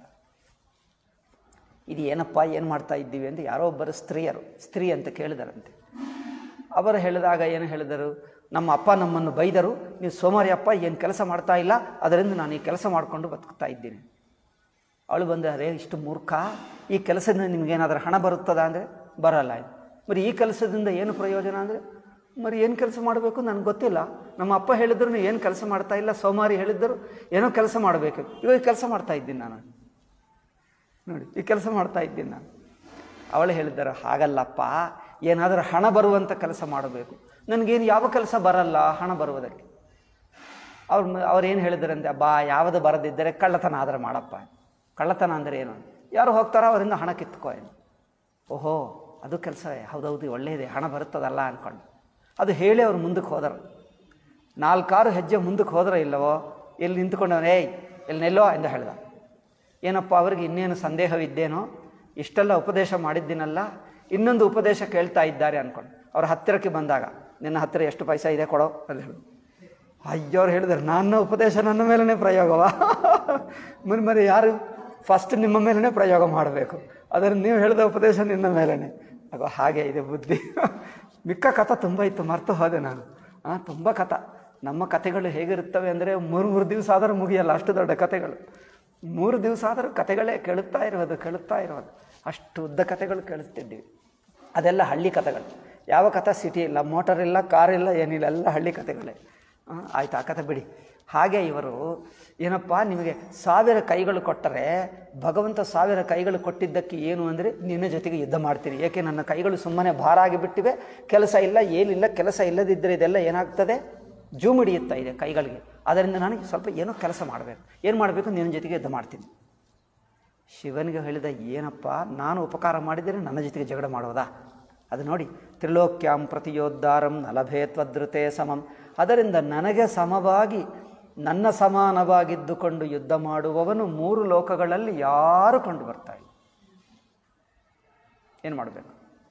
ಇದು ಏನಪ್ಪ ಏನು ಮಾಡ್ತಾ ಇದ್ದೀವಿ ಅಂತ ಯಾರೋ ಒಬ್ಬರು ಸ್ತ್ರೀಯರು ಸ್ತ್ರೀ ಅಂತ ಕೇಳಿದರಂತೆ ಅವರು ಹೇಳಿದಾಗ ಏನು ಹೇಳಿದರು ನಮ್ಮ ಅಪ್ಪ ನಮ್ಮನ್ನು ಬೈದರು ನೀವು ಸೋಮಾರಿ ಅಪ್ಪ ಏನು ಕೆಲಸ ಮಾಡ್ತಾ ಇಲ್ಲ ಅದರಿಂದ ನಾನು ಈ ಕೆಲಸ ಮಾಡಿಕೊಂಡು ಬದುಕ್ತಾ ಇದ್ದೀನಿ ಅವಳು ಬಂದರೆ ಇಷ್ಟು ಮೂರ್ಖ ಈ ಕೆಲಸದಿಂದ ನಿಮಗೇನಾದರೂ ಹಣ ಬರುತ್ತದ ಅಂದರೆ ಬರಲ್ಲ మరి ಈ ಕೆಲಸದಿಂದ ಏನು ಪ್ರಯೋಜನ ಅಂದರೆ మరి ಏನು ಕೆಲಸ ಮಾಡಬೇಕು ನನಗೆ ಗೊತ್ತಿಲ್ಲ ನಮ್ಮ ಅಪ್ಪ ಹೇಳಿದ್ರು ಏನು ಕೆಲಸ ಮಾಡ್ತಾ ಇಲ್ಲ ಸೋಮಾರಿ ಹೇಳಿದ್ದರು ಏನೋ ಕೆಲಸ ಮಾಡಬೇಕು ಇವಾಗ ಕೆಲಸ ಮಾಡ್ತಾ ಇದ್ದೀನಿ ನಾನು ನೋಡಿ ಈ ಕೆಲಸ ಮಾಡ್ತಾ ಇದ್ದೀನಿ ನಾನು ಅವಳು ಹೇಳಿದ್ದಾರೆ ಹಾಗಲ್ಲಪ್ಪ ಏನಾದರೂ ಹಣ ಬರುವಂಥ ಕೆಲಸ ಮಾಡಬೇಕು ನನಗೇನು ಯಾವ ಕೆಲಸ ಬರಲ್ಲ ಹಣ ಬರುವುದಕ್ಕೆ ಅವ್ರು ಅವ್ರು ಏನು ಹೇಳಿದಾರಂತೆ ಬಾ ಯಾವುದು ಬರದಿದ್ದರೆ ಕಳ್ಳತನ ಆದರೆ ಮಾಡಪ್ಪ ಕಳ್ಳತನ ಅಂದರೆ ಏನು ಯಾರು ಹೋಗ್ತಾರೋ ಅವರಿಂದ ಹಣ ಕಿತ್ಕೋ ಏನು ಓಹೋ ಅದು ಕೆಲಸವೇ ಹೌದೌದು ಒಳ್ಳೆಯದೇ ಹಣ ಬರುತ್ತದಲ್ಲ ಅಂದ್ಕೊಂಡು ಅದು ಹೇಳಿ ಅವ್ರು ಮುಂದಕ್ಕೆ ಹೋದರು ನಾಲ್ಕಾರು ಹೆಜ್ಜೆ ಮುಂದಕ್ಕೆ ಹೋದ್ರೆ ಇಲ್ಲವೋ ಎಲ್ಲಿ ನಿಂತ್ಕೊಂಡವನು ಏಯ್ ಎಲ್ಲಿ ನೆಲ್ಲೋ ಎಂದು ಹೇಳ್ದ ಏನಪ್ಪ ಅವ್ರಿಗೆ ಇನ್ನೇನು ಸಂದೇಹವಿದ್ದೇನೋ ಇಷ್ಟೆಲ್ಲ ಉಪದೇಶ ಮಾಡಿದ್ದೀನಲ್ಲ ಇನ್ನೊಂದು ಉಪದೇಶ ಕೇಳ್ತಾ ಇದ್ದಾರೆ ಅಂದ್ಕೊಂಡು ಅವ್ರ ಹತ್ತಿರಕ್ಕೆ ಬಂದಾಗ ನಿನ್ನ ಹತ್ತಿರ ಎಷ್ಟು ಪೈಸಾ ಇದೆ ಕೊಡೋ ಅಂತ ಹೇಳಿ ಅಯ್ಯೋರು ಹೇಳಿದ್ರು ನನ್ನ ಉಪದೇಶ ನನ್ನ ಮೇಲೇ ಪ್ರಯೋಗವಾ ಮರಿ ಮರಿ ಯಾರು ಫಸ್ಟ್ ನಿಮ್ಮ ಮೇಲೇ ಪ್ರಯೋಗ ಮಾಡಬೇಕು ಅದನ್ನು ನೀವು ಹೇಳಿದ ಉಪದೇಶ ನಿನ್ನ ಮೇಲೇ ಆಗೋ ಹಾಗೆ ಇದೆ ಬುದ್ಧಿ ಮಿಕ್ಕ ಕಥ ತುಂಬ ಇತ್ತು ಮರ್ತು ಹೋದೆ ನಾನು ಹಾಂ ತುಂಬ ಕಥ ನಮ್ಮ ಕಥೆಗಳು ಹೇಗಿರುತ್ತವೆ ಅಂದರೆ ಮೂರು ಮೂರು ದಿವಸ ಆದರೂ ಮುಗಿಯಲ್ಲ ಅಷ್ಟು ದೊಡ್ಡ ಕಥೆಗಳು ಮೂರು ದಿವಸ ಆದರೂ ಕಥೆಗಳೇ ಕೇಳುತ್ತಾ ಇರೋದು ಕೇಳುತ್ತಾ ಇರೋದು ಅಷ್ಟು ಉದ್ದ ಕಥೆಗಳು ಕೇಳಿಸ್ತಿದ್ದೀವಿ ಅದೆಲ್ಲ ಹಳ್ಳಿ ಕಥೆಗಳು ಯಾವ ಕಥೆ ಸಿಟಿ ಇಲ್ಲ ಮೋಟರ್ ಇಲ್ಲ ಕಾರ್ ಇಲ್ಲ ಏನಿಲ್ಲ ಎಲ್ಲ ಹಳ್ಳಿ ಕಥೆಗಳೇ ಆ, ಆಯ್ತು ಆ ಕಥೆ ಬಿಡಿ ಹಾಗೆ ಇವರು ಏನಪ್ಪ ನಿಮಗೆ ಸಾವಿರ ಕೈಗಳು ಕೊಟ್ಟರೆ ಭಗವಂತ ಸಾವಿರ ಕೈಗಳು ಕೊಟ್ಟಿದ್ದಕ್ಕೆ ಏನು ಅಂದರೆ ನಿನ್ನ ಜೊತೆಗೆ ಯುದ್ಧ ಮಾಡ್ತೀನಿ ಏಕೆ ನನ್ನ ಕೈಗಳು ಸುಮ್ಮನೆ ಭಾರ ಆಗಿಬಿಟ್ಟಿವೆ ಕೆಲಸ ಇಲ್ಲ ಏನಿಲ್ಲ ಕೆಲಸ ಇಲ್ಲದಿದ್ದರೆ ಇದೆಲ್ಲ ಏನಾಗ್ತದೆ ಜೂಮಿಡಿಯುತ್ತಾ ಇದೆ ಕೈಗಳಿಗೆ ಅದರಿಂದ ನನಗೆ ಸ್ವಲ್ಪ ಏನೋ ಕೆಲಸ ಮಾಡಬೇಕು ಏನು ಮಾಡಬೇಕು ನಿನ್ನ ಜೊತೆಗೆ ಯುದ್ಧ ಮಾಡ್ತೀನಿ ಶಿವನಿಗೆ ಹೇಳಿದ ಏನಪ್ಪ ನಾನು ಉಪಕಾರ ಮಾಡಿದರೆ ನನ್ನ ಜೊತೆಗೆ ಜಗಳ ಮಾಡೋದಾ ಅದು ನೋಡಿ ತ್ರಿಲೋಕ್ಯಾಂ ಪ್ರತಿಯೋದ್ಧಾರಂ ನಲಭೇತ್ವದೃತೆ ಸಮಂ ಅದರಿಂದ ನನಗೆ ಸಮವಾಗಿ ನನ್ನ ಸಮಾನವಾಗಿದ್ದುಕೊಂಡು ಯುದ್ಧ ಮಾಡುವವನು ಮೂರು ಲೋಕಗಳಲ್ಲಿ ಯಾರು ಕಂಡು ಬರ್ತಾ ಇಲ್ಲ ಏನು ಮಾಡಬೇಕು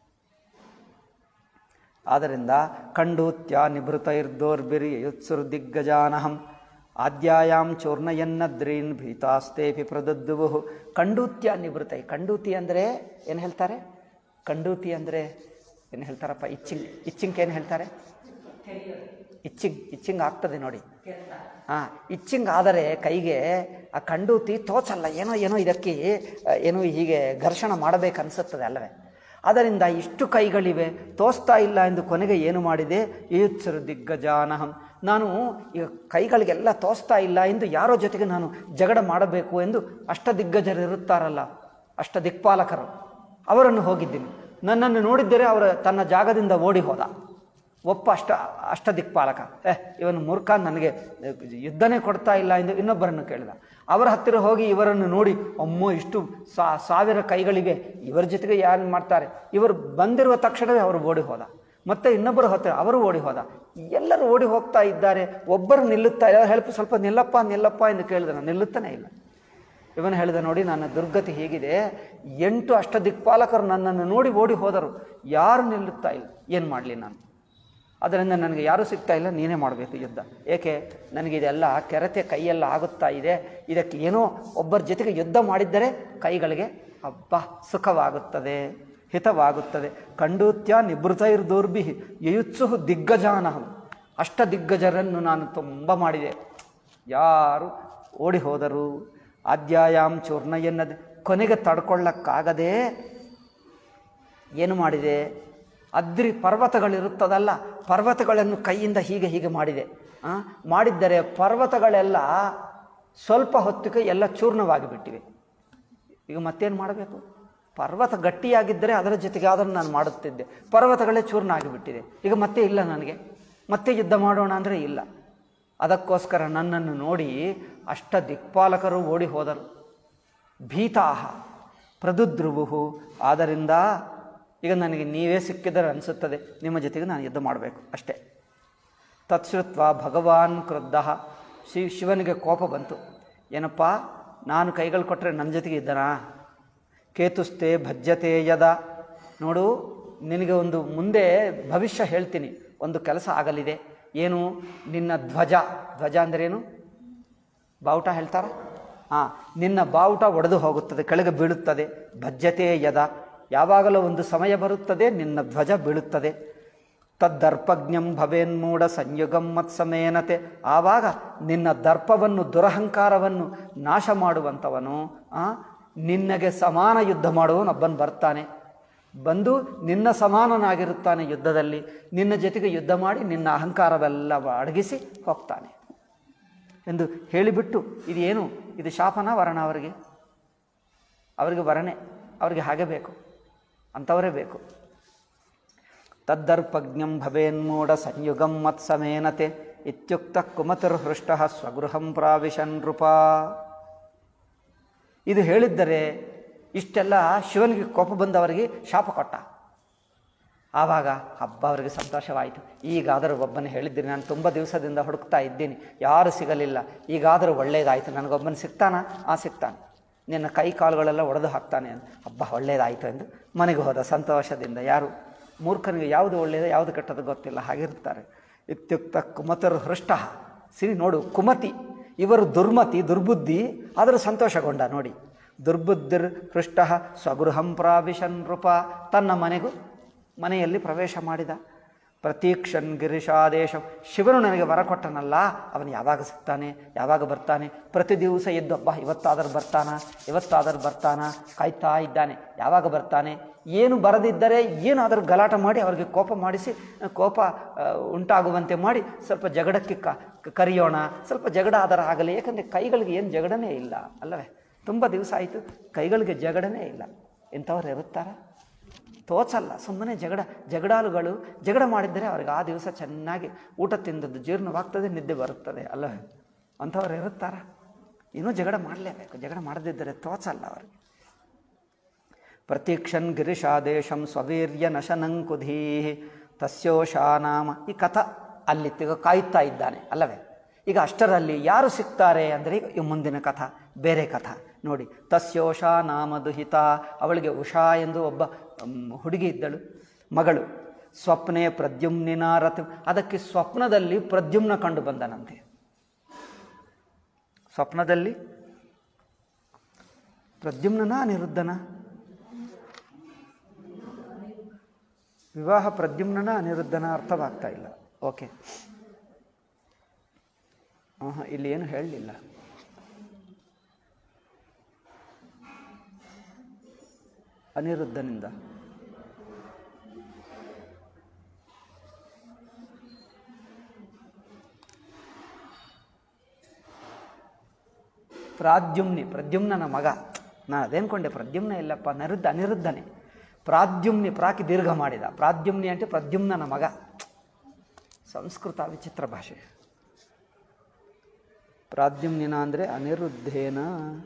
ಆದ್ದರಿಂದ ಕಂಡೂತ್ಯ ನಿಭೃತೈರ್ದೋರ್ಬಿರಿ ಯುತ್ಸುರ್ದಿಗ್ಗಜಾನಹಂ ಆದ್ಯಾಯಾಂ ಚೂರ್ಣಯನ್ನದ್ರೀನ್ ಭೀತಾಸ್ತೇಪಿ ಪ್ರದದ್ದುವು ಕಂಡೂತ್ಯ ನಿಭೃತೈ ಕಂಡೂತಿ ಅಂದರೆ ಏನು ಹೇಳ್ತಾರೆ ಕಂಡೂತಿ ಅಂದರೆ ಏನು ಹೇಳ್ತಾರಪ್ಪ ಇಚ್ಚಿಂಗ್ ಇಚ್ಚಿಂಗ್ ಏನು ಹೇಳ್ತಾರೆ ಇಚ್ಚಿಂಗ್ ಇಚ್ಚಿಂಗ್ ಆಗ್ತದೆ ನೋಡಿ ಹಾಂ ಇಚ್ಚಿಂಗ್ ಆದರೆ ಕೈಗೆ ಆ ಕಂಡೂತಿ ತೋಚಲ್ಲ ಏನೋ ಏನೋ ಇದಕ್ಕೆ ಆ, ಏನೋ ಹೀಗೆ ಘರ್ಷಣ ಮಾಡಬೇಕನ್ಸುತ್ತದೆ ಅಲ್ಲವೇ ಅದರಿಂದ ಇಷ್ಟು ಕೈಗಳಿವೆ ತೋಸ್ತಾ ಇಲ್ಲ ಎಂದು ಕೊನೆಗೆ ಏನು ಮಾಡಿದೆ ಈತ್ಸರು ದಿಗ್ಗಜಾನಹಂ ನಾನು ಈಗ ಕೈಗಳಿಗೆಲ್ಲ ತೋಸ್ತಾ ಇಲ್ಲ ಎಂದು ಯಾರೋ ಜೊತೆಗೆ ನಾನು ಜಗಳ ಮಾಡಬೇಕು ಎಂದು ಅಷ್ಟ ದಿಗ್ಗಜರು ಇರುತ್ತಾರಲ್ಲ ಅಷ್ಟ ದಿಕ್ಪಾಲಕರು ಅವರನ್ನು ಹೋಗಿದ್ದೀನಿ ನನ್ನನ್ನು ನೋಡಿದ್ದರೆ ಅವರ ತನ್ನ ಜಾಗದಿಂದ ಓಡಿ ಹೋದ ಒಬ್ಬ ಅಷ್ಟ ಅಷ್ಟ ದಿಕ್ಪಾಲಕ ಏ ಇವನು ಮೂರ್ಖ ನನಗೆ ಯುದ್ಧನೇ ಕೊಡ್ತಾ ಇಲ್ಲ ಎಂದು ಇನ್ನೊಬ್ಬರನ್ನು ಕೇಳಿದ ಅವರ ಹತ್ತಿರ ಹೋಗಿ ಇವರನ್ನು ನೋಡಿ ಅಮ್ಮೋ ಇಷ್ಟು ಸಾ ಸಾವಿರ ಕೈಗಳಿವೆ ಇವರ ಜೊತೆಗೆ ಯಾರು ಮಾಡ್ತಾರೆ ಇವರು ಬಂದಿರುವ ತಕ್ಷಣವೇ ಅವರು ಓಡಿ ಹೋದ ಮತ್ತೆ ಇನ್ನೊಬ್ಬರು ಹತ್ತಿರ ಅವರು ಓಡಿ ಹೋದ ಎಲ್ಲರೂ ಓಡಿ ಹೋಗ್ತಾ ಇದ್ದಾರೆ ಒಬ್ಬರು ನಿಲ್ಲುತ್ತಾ ಇಲ್ಲ ಹೆಲ್ಪ್ ಸ್ವಲ್ಪ ನಿಲ್ಲಪ್ಪ ನಿಲ್ಲಪ್ಪ ಎಂದು ಕೇಳಿದ ನಿಲ್ಲುತ್ತಾನೆ ಇಲ್ಲ ಇವನು ಹೇಳಿದ ನೋಡಿ ನನ್ನ ದುರ್ಗತಿ ಹೀಗಿದೆ ಎಂಟು ಅಷ್ಟ ದಿಕ್ಪಾಲಕರು ನನ್ನನ್ನು ನೋಡಿ ಓಡಿ ಹೋದರು ಯಾರು ನಿಲ್ಲುತ್ತಾ ಇಲ್ಲ ಏನು ಮಾಡಲಿ ನಾನು ಅದರಿಂದ ನನಗೆ ಯಾರೂ ಸಿಗ್ತಾ ಇಲ್ಲ ನೀನೇ ಮಾಡಬೇಕು ಯುದ್ಧ ಏಕೆ ನನಗಿದೆಲ್ಲ ಕೆರತೆ ಕೈಯೆಲ್ಲ ಆಗುತ್ತಾ ಇದೆ ಇದಕ್ಕೆ ಏನೋ ಒಬ್ಬರ ಜೊತೆಗೆ ಯುದ್ಧ ಮಾಡಿದ್ದರೆ ಕೈಗಳಿಗೆ ಹಬ್ಬ ಸುಖವಾಗುತ್ತದೆ ಹಿತವಾಗುತ್ತದೆ ಕಂಡೂತ್ಯ ನಿಭೃತೈರ್ದೋರ್ಬಿ ಯಯುತ್ಸು ದಿಗ್ಗಜಾನಹಂ ಅಷ್ಟ ದಿಗ್ಗಜರನ್ನು ನಾನು ತುಂಬ ಮಾಡಿದೆ ಯಾರು ಓಡಿ ಹೋದರು ಆದ್ಯಾಯಾಮ್ ಚೂರ್ಣ ಎನ್ನದೆ ಕೊನೆಗೆ ತಡ್ಕೊಳ್ಳಕ್ಕಾಗದೆ ಏನು ಮಾಡಿದೆ ಅದ್ರಿ ಪರ್ವತಗಳಿರುತ್ತದಲ್ಲ ಪರ್ವತಗಳನ್ನು ಕೈಯಿಂದ ಹೀಗೆ ಹೀಗೆ ಮಾಡಿದೆ ಆ, ಮಾಡಿದ್ದರೆ ಪರ್ವತಗಳೆಲ್ಲ ಸ್ವಲ್ಪ ಹೊತ್ತಿಗೆ ಎಲ್ಲ ಚೂರ್ಣವಾಗಿ ಬಿಟ್ಟಿವೆ ಈಗ ಮತ್ತೇನು ಮಾಡಬೇಕು ಪರ್ವತ ಗಟ್ಟಿಯಾಗಿದ್ದರೆ ಅದರ ಜೊತೆಗೆ ಅದನ್ನು ನಾನು ಮಾಡುತ್ತಿದ್ದೆ ಪರ್ವತಗಳೇ ಚೂರ್ಣ ಆಗಿಬಿಟ್ಟಿದೆ ಈಗ ಮತ್ತೆ ಇಲ್ಲ ನನಗೆ ಮತ್ತೆ ಯುದ್ಧ ಮಾಡೋಣ ಅಂದರೆ ಇಲ್ಲ ಅದಕ್ಕೋಸ್ಕರ ನನ್ನನ್ನು ನೋಡಿ ಅಷ್ಟ ದಿಕ್ಪಾಲಕರು ಓಡಿ ಹೋದರು ಭೀತಾಹ ಪ್ರದುದ್ರುವು ಆದ್ದರಿಂದ ಈಗ ನನಗೆ ನೀವೇ ಸಿಕ್ಕಿದರೆ ಅನಿಸುತ್ತದೆ ನಿಮ್ಮ ಜೊತೆಗೆ ನಾನು ಯುದ್ಧ ಮಾಡಬೇಕು ಅಷ್ಟೇ ತತ್ಶ್ರುತ್ವ ಭಗವಾನ್ ಕ್ರುದ್ಧ ಶಿ ಶಿವನಿಗೆ ಕೋಪ ಬಂತು ಏನಪ್ಪ ನಾನು ಕೈಗಳು ಕೊಟ್ಟರೆ ನನ್ನ ಜೊತೆಗೆ ಇದ್ದನಾ ಕೇತುಸ್ತೆ ಭಜ್ಯತೆ ಯದ ನೋಡು ನಿನಗೆ ಒಂದು ಮುಂದೆ ಭವಿಷ್ಯ ಹೇಳ್ತೀನಿ ಒಂದು ಕೆಲಸ ಆಗಲಿದೆ ಏನು ನಿನ್ನ ಧ್ವಜ ಧ್ವಜ ಅಂದ್ರೇನು ಬಾವುಟ ಹೇಳ್ತಾರ ಹಾಂ ನಿನ್ನ ಬಾವುಟ ಒಡೆದು ಹೋಗುತ್ತದೆ ಕೆಳಗೆ ಬೀಳುತ್ತದೆ ಭಜ್ಯತೆ ಯದ ಯಾವಾಗಲೂ ಒಂದು ಸಮಯ ಬರುತ್ತದೆ ನಿನ್ನ ಧ್ವಜ ಬೀಳುತ್ತದೆ ತದ್ದರ್ಪಜ್ಞಂ ಭವೇನ್ಮೂಢ ಸಂಯುಗಂ ಮತ್ಸಮೇನತೆ ಆವಾಗ ನಿನ್ನ ದರ್ಪವನ್ನು ದುರಹಂಕಾರವನ್ನು ನಾಶ ಮಾಡುವಂಥವನು ಆ, ನಿನ್ನಗೆ ಸಮಾನ ಯುದ್ಧ ಮಾಡುವವನೊಬ್ಬನು ಬರ್ತಾನೆ ಬಂದು ನಿನ್ನ ಸಮಾನನಾಗಿರುತ್ತಾನೆ ಯುದ್ಧದಲ್ಲಿ ನಿನ್ನ ಜೊತೆಗೆ ಯುದ್ಧ ಮಾಡಿ ನಿನ್ನ ಅಹಂಕಾರವೆಲ್ಲ ಅಡಗಿಸಿ ಹೋಗ್ತಾನೆ ಎಂದು ಹೇಳಿಬಿಟ್ಟು ಇದೇನು ಇದು ಶಾಪನ ವರಣ ಅವರಿಗೆ ಅವರಿಗೆ ವರಣೆ ಅವರಿಗೆ ಹಾಗೆ ಬೇಕು ಅಂಥವರೇ ಬೇಕು ತದ್ದರ್ಪಜ್ಞಂ ಭವೇನ್ಮೂಢ ಸಂಯುಗಂ ಮತ್ಸಮೇನತೆ ಇತ್ಯುಕ್ತ ಕುಮತಿರ್ಹೃಷ್ಟ ಸ್ವಗೃಹಂ ಪ್ರಾವಿಶನ್ ನೃಪ ಇದು ಹೇಳಿದ್ದರೆ ಇಷ್ಟೆಲ್ಲ ಶಿವನಿಗೆ ಕೋಪ ಬಂದವರಿಗೆ ಶಾಪ ಕೊಟ್ಟ ಆವಾಗ ಹಬ್ಬ ಅವರಿಗೆ ಸಂತೋಷವಾಯಿತು ಈಗಾದರೂ ಒಬ್ಬನೇ ಹೇಳಿದ್ದೀನಿ ನಾನು ತುಂಬ ದಿವಸದಿಂದ ಹುಡುಕ್ತಾ ಇದ್ದೀನಿ ಯಾರು ಸಿಗಲಿಲ್ಲ ಈಗಾದರೂ ಒಳ್ಳೆಯದಾಯಿತು ನನಗೊಬ್ಬನು ಸಿಗ್ತಾನ ಆ ಸಿಗ್ತಾನೆ ನಿನ್ನ ಕೈ ಕಾಲುಗಳೆಲ್ಲ ಒಡೆದು ಹಾಕ್ತಾನೆ ಅಂತ ಹಬ್ಬ ಒಳ್ಳೆಯದಾಯಿತು ಎಂದು ಮನೆಗೆ ಹೋದ ಸಂತೋಷದಿಂದ ಯಾರು ಮೂರ್ಖನಿಗೆ ಯಾವುದು ಒಳ್ಳೆಯದು ಯಾವುದು ಕೆಟ್ಟದ್ದು ಗೊತ್ತಿಲ್ಲ ಹಾಗಿರ್ತಾರೆ ಇತ್ಯುಕ್ತ ಕುಮತರು ಹೃಷ್ಟ ಸಿರಿ ನೋಡು ಕುಮತಿ ಇವರು ದುರ್ಮತಿ ದುರ್ಬುದ್ಧಿ ಆದರೂ ಸಂತೋಷಗೊಂಡ ನೋಡಿ ದುರ್ಬುದ್ಧಿರ್ ಹೃಷ್ಟ ಸ್ವಗೃಹಂ ಪ್ರಾವಿಶನ್ ನೃಪ ತನ್ನ ಮನೆಗೂ ಮನೆಯಲ್ಲಿ ಪ್ರವೇಶ ಮಾಡಿದ ಪ್ರತೀಕ್ಷನ್ ಗಿರಿಶಾದೇಶ ಶಿವನು ನನಗೆ ವರ ಕೊಟ್ಟನಲ್ಲ ಅವನು ಯಾವಾಗ ಸಿಗ್ತಾನೆ ಯಾವಾಗ ಬರ್ತಾನೆ ಪ್ರತಿ ದಿವಸ ಎದ್ದು ಅಬ್ಬಾ ಇವತ್ತಾದರೂ ಬರ್ತಾನ ಇವತ್ತಾದರೂ ಬರ್ತಾನ ಕಾಯ್ತಾ ಇದ್ದಾನೆ ಯಾವಾಗ ಬರ್ತಾನೆ ಏನು ಬರದಿದ್ದರೆ ಏನಾದರೂ ಗಲಾಟ ಮಾಡಿ ಅವರಿಗೆ ಕೋಪ ಮಾಡಿಸಿ ಕೋಪ ಆ, ಉಂಟಾಗುವಂತೆ ಮಾಡಿ ಸ್ವಲ್ಪ ಜಗಳಕ್ಕೆ ಕ ಕರೆಯೋಣ ಸ್ವಲ್ಪ ಜಗಳ ಆಧಾರ ಆಗಲಿ ಯಾಕಂದರೆ ಕೈಗಳಿಗೆ ಏನು ಜಗಳನೇ ಇಲ್ಲ ಅಲ್ಲವೇ ತುಂಬ ದಿವಸ ಆಯಿತು ಕೈಗಳಿಗೆ ಜಗಳನೇ ಇಲ್ಲ ಇಂಥವ್ರು ಇರುತ್ತಾರ ತೋಚಲ್ಲ ಸುಮ್ಮನೆ ಜಗಳ ಜಗಳಾಳುಗಳು ಜಗಳ ಮಾಡಿದ್ದರೆ ಅವ್ರಿಗೆ ಆ ದಿವಸ ಚೆನ್ನಾಗಿ ಊಟ ತಿಂದದ್ದು ಜೀರ್ಣವಾಗ್ತದೆ ನಿದ್ದೆ ಬರುತ್ತದೆ ಅಲ್ಲವೇ ಅಂಥವ್ರು ಇರುತ್ತಾರ ಇನ್ನೂ ಜಗಳ ಮಾಡಲೇಬೇಕು ಜಗಳ ಮಾಡದಿದ್ದರೆ ತೋಚಲ್ಲ ಅವರಿಗೆ ಪ್ರತೀಕ್ಷನ್ ಗಿರಿಶಾದೇಶಂ ಸ್ವವೀರ್ಯ ನಶನಂಕುಧೀ ತಸ್ಯೋಷಾ ನಾಮ ಈ ಕಥ ಅಲ್ಲಿ ತಿಗ ಕಾಯುತ್ತಾ ಇದ್ದಾನೆ ಅಲ್ಲವೇ ಈಗ ಅಷ್ಟರಲ್ಲಿ ಯಾರು ಸಿಗ್ತಾರೆ ಅಂದರೆ ಈಗ ಈ ಮುಂದಿನ ಕಥಾ ಬೇರೆ ಕಥಾ ನೋಡಿ ತಸ್ಯೋಷಾ ನಾಮ ದುಹಿತ ಅವಳಿಗೆ ಉಷಾ ಎಂದು ಒಬ್ಬ ಮ್, ಹುಡುಗಿ ಇದ್ದಳು ಮಗಳು ಸ್ವಪ್ನೆ ಪ್ರದ್ಯುಮ್ನಿನ ರಥ ಅದಕ್ಕೆ ಸ್ವಪ್ನದಲ್ಲಿ ಪ್ರದ್ಯುಮ್ನ ಕಂಡು ಬಂದನಂತೆ ಸ್ವಪ್ನದಲ್ಲಿ ಪ್ರದ್ಯುಮ್ನನ ಅನಿರುದ್ಧನ ವಿವಾಹ ಪ್ರದ್ಯುಮ್ನನ ಅನಿರುದ್ಧನ ಅರ್ಥವಾಗ್ತಾ ಇಲ್ಲ ಓಕೆ ಹಾಂ ಇಲ್ಲಿ ಏನು ಹೇಳಲಿಲ್ಲ ಅನಿರುದ್ಧನಿಂದ ಪ್ರಾದ್ಯುಮ್ನಿ ಪ್ರದ್ಯುಮ್ನನ ಮಗ ನಾನು ಅದೇನ್ಕೊಂಡೆ ಪ್ರದ್ಯುಮ್ನ ಇಲ್ಲಪ್ಪ ನರುದ್ಧ ಅನಿರುದ್ಧನೆ ಪ್ರಾದ್ಯುಮ್ನಿ ಪ್ರಾಕಿ ದೀರ್ಘ ಮಾಡಿದ ಪ್ರಾದ್ಯುಮ್ನಿ అంటే ಪ್ರದ್ಯುಮ್ನನ ಮಗ ಸಂಸ್ಕೃತ ವಿಚಿತ್ರ ಭಾಷೆ ಪ್ರಾದ್ಯುಮ್ನಿನ ಅಂದರೆ ಅನಿರುದ್ಧೇನ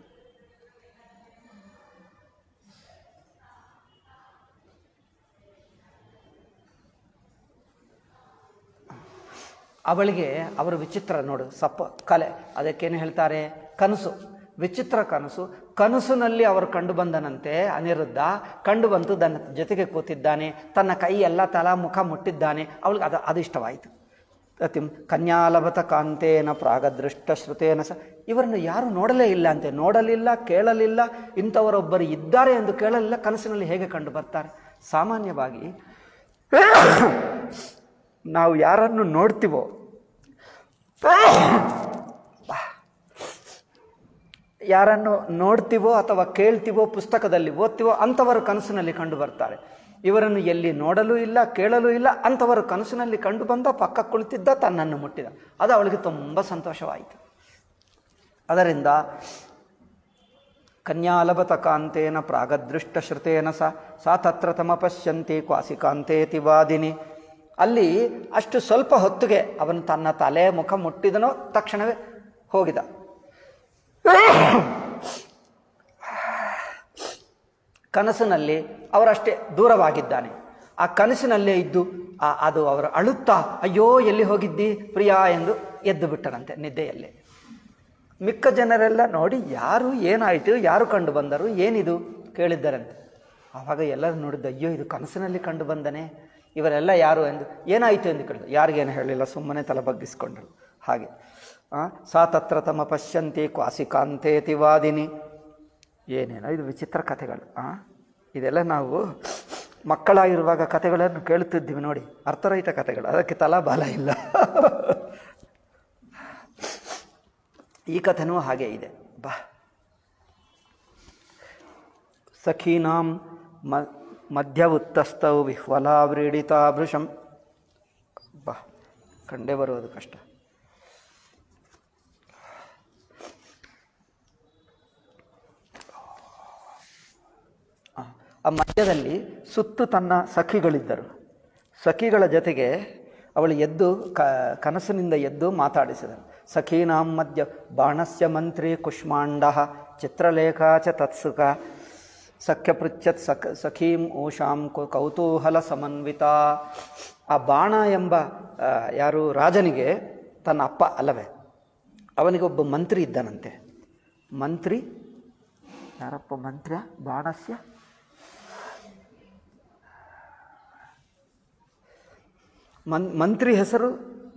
ಅವಳಿಗೆ ಅವರು ವಿಚಿತ್ರ ನೋಡು ಸಪ್ಪ ಕಲೆ ಅದಕ್ಕೇನು ಹೇಳ್ತಾರೆ ಕನಸು ವಿಚಿತ್ರ ಕನಸು ಕನಸಿನಲ್ಲಿ ಅವರು ಕಂಡು ಬಂದನಂತೆ ಅನಿರುದ್ಧ ಕಂಡು ಬಂತು ತನ್ನ ಜೊತೆಗೆ ಕೂತಿದ್ದಾನೆ ತನ್ನ ಕೈ ಎಲ್ಲ ತಲಾ ಮುಖ ಮುಟ್ಟಿದ್ದಾನೆ ಅವಳಿಗೆ ಅದು ಅದು ಇಷ್ಟವಾಯಿತು ಅತಿಂ ಕನ್ಯಾಲಭತ ಕಾಂತೇನ ಪ್ರಾಗದೃಷ್ಟ ಶ್ರುತೇನ ಸ ಇವರನ್ನು ಯಾರು ನೋಡಲೇ ಇಲ್ಲ ಅಂತೆ ನೋಡಲಿಲ್ಲ ಕೇಳಲಿಲ್ಲ ಇಂಥವರೊಬ್ಬರು ಇದ್ದಾರೆ ಎಂದು ಕೇಳಲಿಲ್ಲ ಕನಸಿನಲ್ಲಿ ಹೇಗೆ ಕಂಡು ಬರ್ತಾರೆ ಸಾಮಾನ್ಯವಾಗಿ ನಾವು ಯಾರನ್ನು ನೋಡ್ತೀವೋ ಯಾರನ್ನು ನೋಡ್ತೀವೋ ಅಥವಾ ಕೇಳ್ತೀವೋ ಪುಸ್ತಕದಲ್ಲಿ ಓದ್ತೀವೋ ಅಂಥವರು ಕನಸಿನಲ್ಲಿ ಕಂಡು ಬರ್ತಾರೆ ಇವರನ್ನು ಎಲ್ಲಿ ನೋಡಲೂ ಇಲ್ಲ ಕೇಳಲೂ ಇಲ್ಲ ಅಂಥವರು ಕನಸಿನಲ್ಲಿ ಕಂಡು ಬಂದ ಪಕ್ಕ ಕುಳಿತಿದ್ದ ತನ್ನನ್ನು ಮುಟ್ಟಿದ ಅದು ಅವಳಿಗೆ ತುಂಬ ಸಂತೋಷವಾಯಿತು ಅದರಿಂದ ಕನ್ಯಾಲಭತ ಕಾಂತೇನ ಪ್ರಾಗದೃಷ್ಟ ಶ್ರುತೇನ ಸ ಸಾ ತತ್ರ ತಮ ಪಶ್ಯಂತಿ ಕ್ವಾಸಿ ಕಾಂತೇತಿ ವಾದಿನಿ ಅಲ್ಲಿ ಅಷ್ಟು ಸ್ವಲ್ಪ ಹೊತ್ತಿಗೆ ಅವನು ತನ್ನ ತಲೆ ಮುಖ ಮುಟ್ಟಿದನೋ ತಕ್ಷಣವೇ ಹೋಗಿದ ಕನಸಿನಲ್ಲಿ ಅವರಷ್ಟೇ ದೂರವಾಗಿದ್ದಾನೆ ಆ ಕನಸಿನಲ್ಲೇ ಇದ್ದು ಆ ಅದು ಅವರು ಅಳುತ್ತಾ ಅಯ್ಯೋ ಎಲ್ಲಿ ಹೋಗಿದ್ದಿ ಪ್ರಿಯಾ ಎಂದು ಎದ್ದು ಬಿಟ್ಟನಂತೆ ನಿದ್ದೆಯಲ್ಲೇ ಮಿಕ್ಕ ಜನರೆಲ್ಲ ನೋಡಿ ಯಾರು ಏನಾಯಿತು ಯಾರು ಕಂಡು ಬಂದರು ಏನಿದು ಕೇಳಿದ್ದರಂತೆ ಆವಾಗ ಎಲ್ಲರೂ ನೋಡಿದ್ದು ಅಯ್ಯೋ ಇದು ಕನಸಿನಲ್ಲಿ ಕಂಡು ಬಂದನೆ ಇವರೆಲ್ಲ ಯಾರು ಎಂದು ಏನಾಯಿತು ಎಂದು ಕೇಳಿದ್ರು ಯಾರಿಗೇನು ಹೇಳಿಲ್ಲ ಸುಮ್ಮನೆ ತಲೆ ಬಗ್ಗಿಸ್ಕೊಂಡ್ರು ಹಾಗೆ ಆ, ಸಾ ತತ್ರ ತಮ ಪಶ್ಯಂತಿ ಕ್ವಾಸಿ ಕಾಂತೇತಿ ವಾದಿನಿ ಏನೇನೋ ಇದು ವಿಚಿತ್ರ ಕಥೆಗಳು ಆ ಇದೆಲ್ಲ ನಾವು ಮಕ್ಕಳಾಗಿರುವಾಗ ಕಥೆಗಳನ್ನು ಕೇಳುತ್ತಿದ್ದೀವಿ ನೋಡಿ ಅರ್ಥರಹಿತ ಕಥೆಗಳು ಅದಕ್ಕೆ ತಲಾ ಬಾಲ ಇಲ್ಲ ಈ ಕಥೆನೂ ಹಾಗೆ ಇದೆ ಬಾ ಸಖೀನಾಂ ಮ ಮಧ್ಯ ಉತ್ತಸ್ತೌ ವಿಹ್ವಲಾವ್ರೀಡಿತಾ ಭೃಶಂ ಬಾ ಕಂಡೇ ಬರುವುದು ಕಷ್ಟ ಆ, ಆ ಮಧ್ಯದಲ್ಲಿ ಸುತ್ತು ತನ್ನ ಸಖಿಗಳಿದ್ದರು ಸಖಿಗಳ ಜೊತೆಗೆ ಅವಳು ಎದ್ದು ಕ ಕನಸಿನಿಂದ ಎದ್ದು ಮಾತಾಡಿಸಿದಳು ಸಖೀನಾಂ ಮಧ್ಯ ಬಾಣಸ್ಯ ಮಂತ್ರಿ ಕುಷ್ಮಾಂಡ ಚಿತ್ರಲೇಖ ಚ ತತ್ಸುಕ ಸಖ್ಯಪೃಚ್ಛತ್ ಸಖ ಸಖೀಂ ಊಷಾಂ ಕು ಕೌತೂಹಲ ಸಮನ್ವಿತ ಆ ಬಾಣ ಎಂಬ ಆ, ಯಾರು ರಾಜನಿಗೆ ತನ್ನ ಅಪ್ಪ ಅಲ್ಲವೇ ಅವನಿಗೊಬ್ಬ ಮಂತ್ರಿ ಇದ್ದನಂತೆ ಮಂತ್ರಿ ಯಾರಪ್ಪ ಮಂತ್ರಿ ಬಾಣಸ್ಯ ಮನ್ ಮಂತ್ರಿ ಹೆಸರು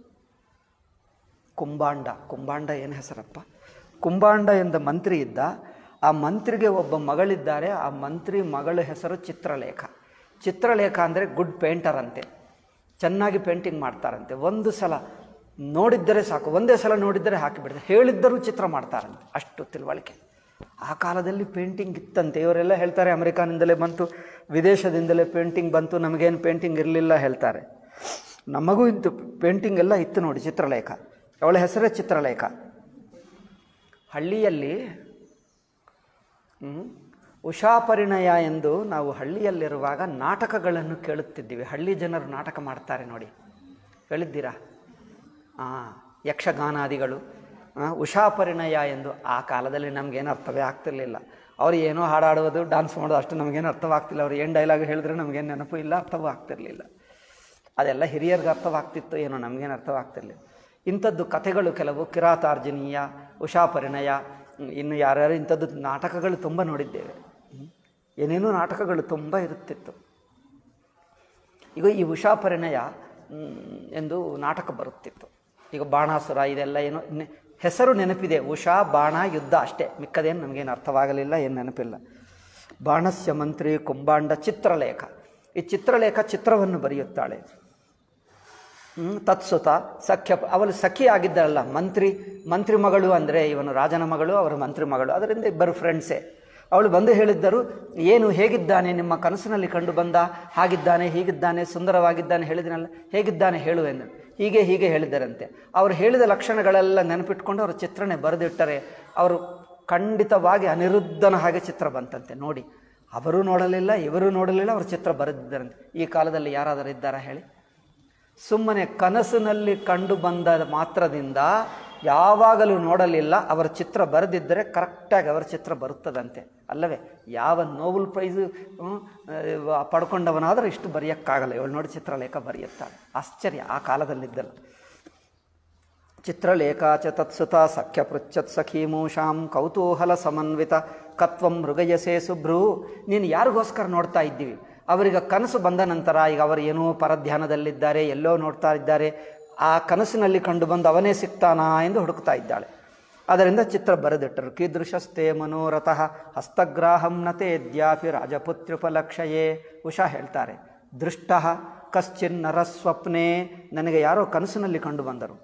ಕುಂಬಾಂಡ ಕುಂಬಾಂಡ ಏನು ಹೆಸರಪ್ಪ ಕುಂಬಾಂಡ ಎಂದ ಮಂತ್ರಿ ಇದ್ದ ಆ ಮಂತ್ರಿಗೆ ಒಬ್ಬ ಮಗಳಿದ್ದಾರೆ ಆ ಮಂತ್ರಿ ಮಗಳ ಹೆಸರು ಚಿತ್ರಲೇಖ ಚಿತ್ರಲೇಖ ಅಂದರೆ ಗುಡ್ ಪೇಂಟರ್ ಅಂತೆ ಚೆನ್ನಾಗಿ ಪೇಂಟಿಂಗ್ ಮಾಡ್ತಾರಂತೆ ಒಂದು ಸಲ ನೋಡಿದ್ದರೆ ಸಾಕು ಒಂದೇ ಸಲ ನೋಡಿದ್ದರೆ ಹಾಕಿಬಿಡ್ತಾರೆ ಹೇಳಿದ್ದರೂ ಚಿತ್ರ ಮಾಡ್ತಾರಂತೆ ಅಷ್ಟು ತಿಳುವಳಿಕೆ ಆ ಕಾಲದಲ್ಲಿ ಪೇಂಟಿಂಗ್ ಇತ್ತಂತೆ ಇವರೆಲ್ಲ ಹೇಳ್ತಾರೆ ಅಮೆರಿಕಾನಿಂದಲೇ ಬಂತು ವಿದೇಶದಿಂದಲೇ ಪೇಂಟಿಂಗ್ ಬಂತು ನಮಗೇನು ಪೇಂಟಿಂಗ್ ಇರಲಿಲ್ಲ ಹೇಳ್ತಾರೆ ನಮಗೂ ಇತ್ತು ಪೇಂಟಿಂಗ್ ಎಲ್ಲ ಇತ್ತು ನೋಡಿ ಚಿತ್ರಲೇಖ ಅವಳ ಹೆಸರೇ ಚಿತ್ರಲೇಖ ಹಳ್ಳಿಯಲ್ಲಿ ಹ್ಮ್, ಉಷಾ ಪರಿಣಯ ಎಂದು ನಾವು ಹಳ್ಳಿಯಲ್ಲಿರುವಾಗ ನಾಟಕಗಳನ್ನು ಕೇಳುತ್ತಿದ್ದೀವಿ ಹಳ್ಳಿ ಜನರು ನಾಟಕ ಮಾಡ್ತಾರೆ ನೋಡಿ ಕೇಳಿದ್ದೀರಾ ಹಾಂ ಯಕ್ಷಗಾನಾದಿಗಳು ಆ, ಉಷಾ ಪರಿಣಯ ಎಂದು ಆ ಕಾಲದಲ್ಲಿ ನಮಗೇನು ಅರ್ಥವೇ ಆಗ್ತಿರ್ಲಿಲ್ಲ ಅವ್ರು ಏನೋ ಹಾಡಾಡೋದು ಡಾನ್ಸ್ ಮಾಡೋದು ಅಷ್ಟು ನಮಗೇನು ಅರ್ಥವಾಗ್ತಿಲ್ಲ ಅವ್ರು ಏನು ಡೈಲಾಗ್ ಹೇಳಿದ್ರೆ ನಮಗೇನು ನೆನಪು ಇಲ್ಲ ಅರ್ಥವೂ ಆಗ್ತಿರ್ಲಿಲ್ಲ ಅದೆಲ್ಲ ಹಿರಿಯರಿಗೆ ಅರ್ಥವಾಗ್ತಿತ್ತು ಏನೋ ನಮಗೇನು ಅರ್ಥವಾಗ್ತಿರ್ಲಿಲ್ಲ ಇಂಥದ್ದು ಕಥೆಗಳು ಕೆಲವು ಕಿರಾತಾರ್ಜನೀಯ ಉಷಾ ಪರಿಣಯ ಹ್ಮ್, ಇನ್ನು ಯಾರ್ಯಾರು ಇಂಥದ್ದು ನಾಟಕಗಳು ತುಂಬ ನೋಡಿದ್ದೇವೆ ಹ್ಮ್. ಏನೇನೋ ನಾಟಕಗಳು ತುಂಬ ಇರುತ್ತಿತ್ತು ಈಗ ಈ ಉಷಾ ಪರಿಣಯ ಮ್, ಎಂದು ನಾಟಕ ಬರುತ್ತಿತ್ತು ಈಗ ಬಾಣಾಸುರ ಇದೆಲ್ಲ ಏನೋ ನೆ- ಹೆಸರು ನೆನಪಿದೆ ಉಷಾ ಬಾಣ ಯುದ್ಧ ಅಷ್ಟೇ ಮಿಕ್ಕದೇನು ನಮಗೇನು ಅರ್ಥವಾಗಲಿಲ್ಲ ಏನು ನೆನಪಿಲ್ಲ ಬಾಣಸ್ಯ ಮಂತ್ರಿ ಕುಂಬಾಂಡ ಚಿತ್ರಲೇಖ ಈ ಚಿತ್ರಲೇಖ ಚಿತ್ರವನ್ನು ಬರೆಯುತ್ತಾಳೆ ಹ್ಮ್, ತತ್ಸುತ ಸಖ್ಯ ಅವಳು ಸಖಿ ಆಗಿದ್ದಳಲ್ಲ ಮಂತ್ರಿ ಮಂತ್ರಿ ಮಗಳು ಅಂದರೆ ಇವನು ರಾಜನ ಮಗಳು ಅವರ ಮಂತ್ರಿ ಮಗಳು ಅದರಿಂದ ಇಬ್ಬರು ಫ್ರೆಂಡ್ಸೇ ಅವಳು ಬಂದು ಹೇಳಿದ್ದರು ಏನು ಹೇಗಿದ್ದಾನೆ ನಿಮ್ಮ ಕನಸಿನಲ್ಲಿ ಕಂಡು ಬಂದ ಹಾಗಿದ್ದಾನೆ ಹೀಗಿದ್ದಾನೆ ಸುಂದರವಾಗಿದ್ದಾನೆ ಹೇಳಿದನಲ್ಲ ಹೇಗಿದ್ದಾನೆ ಹೇಳು ಎಂದು ಹೀಗೆ ಹೀಗೆ ಹೇಳಿದ್ದರಂತೆ ಅವರು ಹೇಳಿದ ಲಕ್ಷಣಗಳೆಲ್ಲ ನೆನಪಿಟ್ಕೊಂಡು ಅವರು ಚಿತ್ರಣ ಬರೆದಿಟ್ಟರೆ ಅವರು ಖಂಡಿತವಾಗಿ ಅನಿರುದ್ಧನ ಹಾಗೆ ಚಿತ್ರ ಬಂತಂತೆ ನೋಡಿ ಅವರು ನೋಡಲಿಲ್ಲ ಇವರು ನೋಡಲಿಲ್ಲ ಅವರು ಚಿತ್ರ ಬರೆದಿದ್ದರಂತೆ ಈ ಕಾಲದಲ್ಲಿ ಯಾರಾದರೂ ಇದ್ದಾರಾ ಹೇಳಿ ಸುಮ್ಮನೆ ಕನಸಿನಲ್ಲಿ ಕಂಡು ಬಂದ ಮಾತ್ರದಿಂದ ಯಾವಾಗಲೂ ನೋಡಲಿಲ್ಲ ಅವರ ಚಿತ್ರ ಬರೆದಿದ್ದರೆ ಕರೆಕ್ಟಾಗಿ ಅವರ ಚಿತ್ರ ಬರುತ್ತದಂತೆ ಅಲ್ಲವೇ ಯಾವ ನೋಬಲ್ ಪ್ರೈಸ್ ಪಡ್ಕೊಂಡವನಾದರೂ ಇಷ್ಟು ಬರೆಯೋಕ್ಕಾಗಲ್ಲ ಇವಳು ನೋಡಿ ಚಿತ್ರಲೇಖ ಬರೆಯುತ್ತಾಳೆ ಆಶ್ಚರ್ಯ ಆ ಕಾಲದಲ್ಲಿದ್ದಲ್ಲ ಚಿತ್ರಲೇಖಾ ಚ ತತ್ಸುತ ಸಖ್ಯ ಪೃಚ್ಛತ್ ಸಖೀಮೂಷಾಂ ಕೌತೂಹಲ ಸಮನ್ವಿತ ಕತ್ವಂ ಮೃಗಯಸೆ ಸುಭ್ರು ನೀನು ಯಾರಿಗೋಸ್ಕರ ನೋಡ್ತಾ ಇದ್ದೀವಿ ಅವರಿಗೆ ಕನಸು ಬಂದ ನಂತರ ಈಗ ಅವರು ಏನೋ ಪರಧ್ಯಾನದಲ್ಲಿದ್ದಾರೆ ಎಲ್ಲೋ ನೋಡ್ತಾ ಇದ್ದಾರೆ ಆ ಕನಸಿನಲ್ಲಿ ಕಂಡು ಬಂದು ಅವನೇ ಸಿಗ್ತಾನಾ ಎಂದು ಹುಡುಕ್ತಾ ಇದ್ದಾಳೆ ಅದರಿಂದ ಚಿತ್ರ ಬರೆದಿಟ್ಟರು ಕೀದೃಶಸ್ತೆ ಮನೋರಥಃ ಹಸ್ತಗ್ರಾಹಂ ನತೇದ್ಯಾಪಿ ರಾಜಪುತ್ರ್ಯುಪಲಕ್ಷಯೇ ಉಷಾ ಹೇಳ್ತಾರೆ ದೃಷ್ಟ ಕಶ್ಚಿನ್ ನರಸ್ವಪ್ನೆ ನನಗೆ ಯಾರೋ ಕನಸಿನಲ್ಲಿ ಕಂಡು ಬಂದರು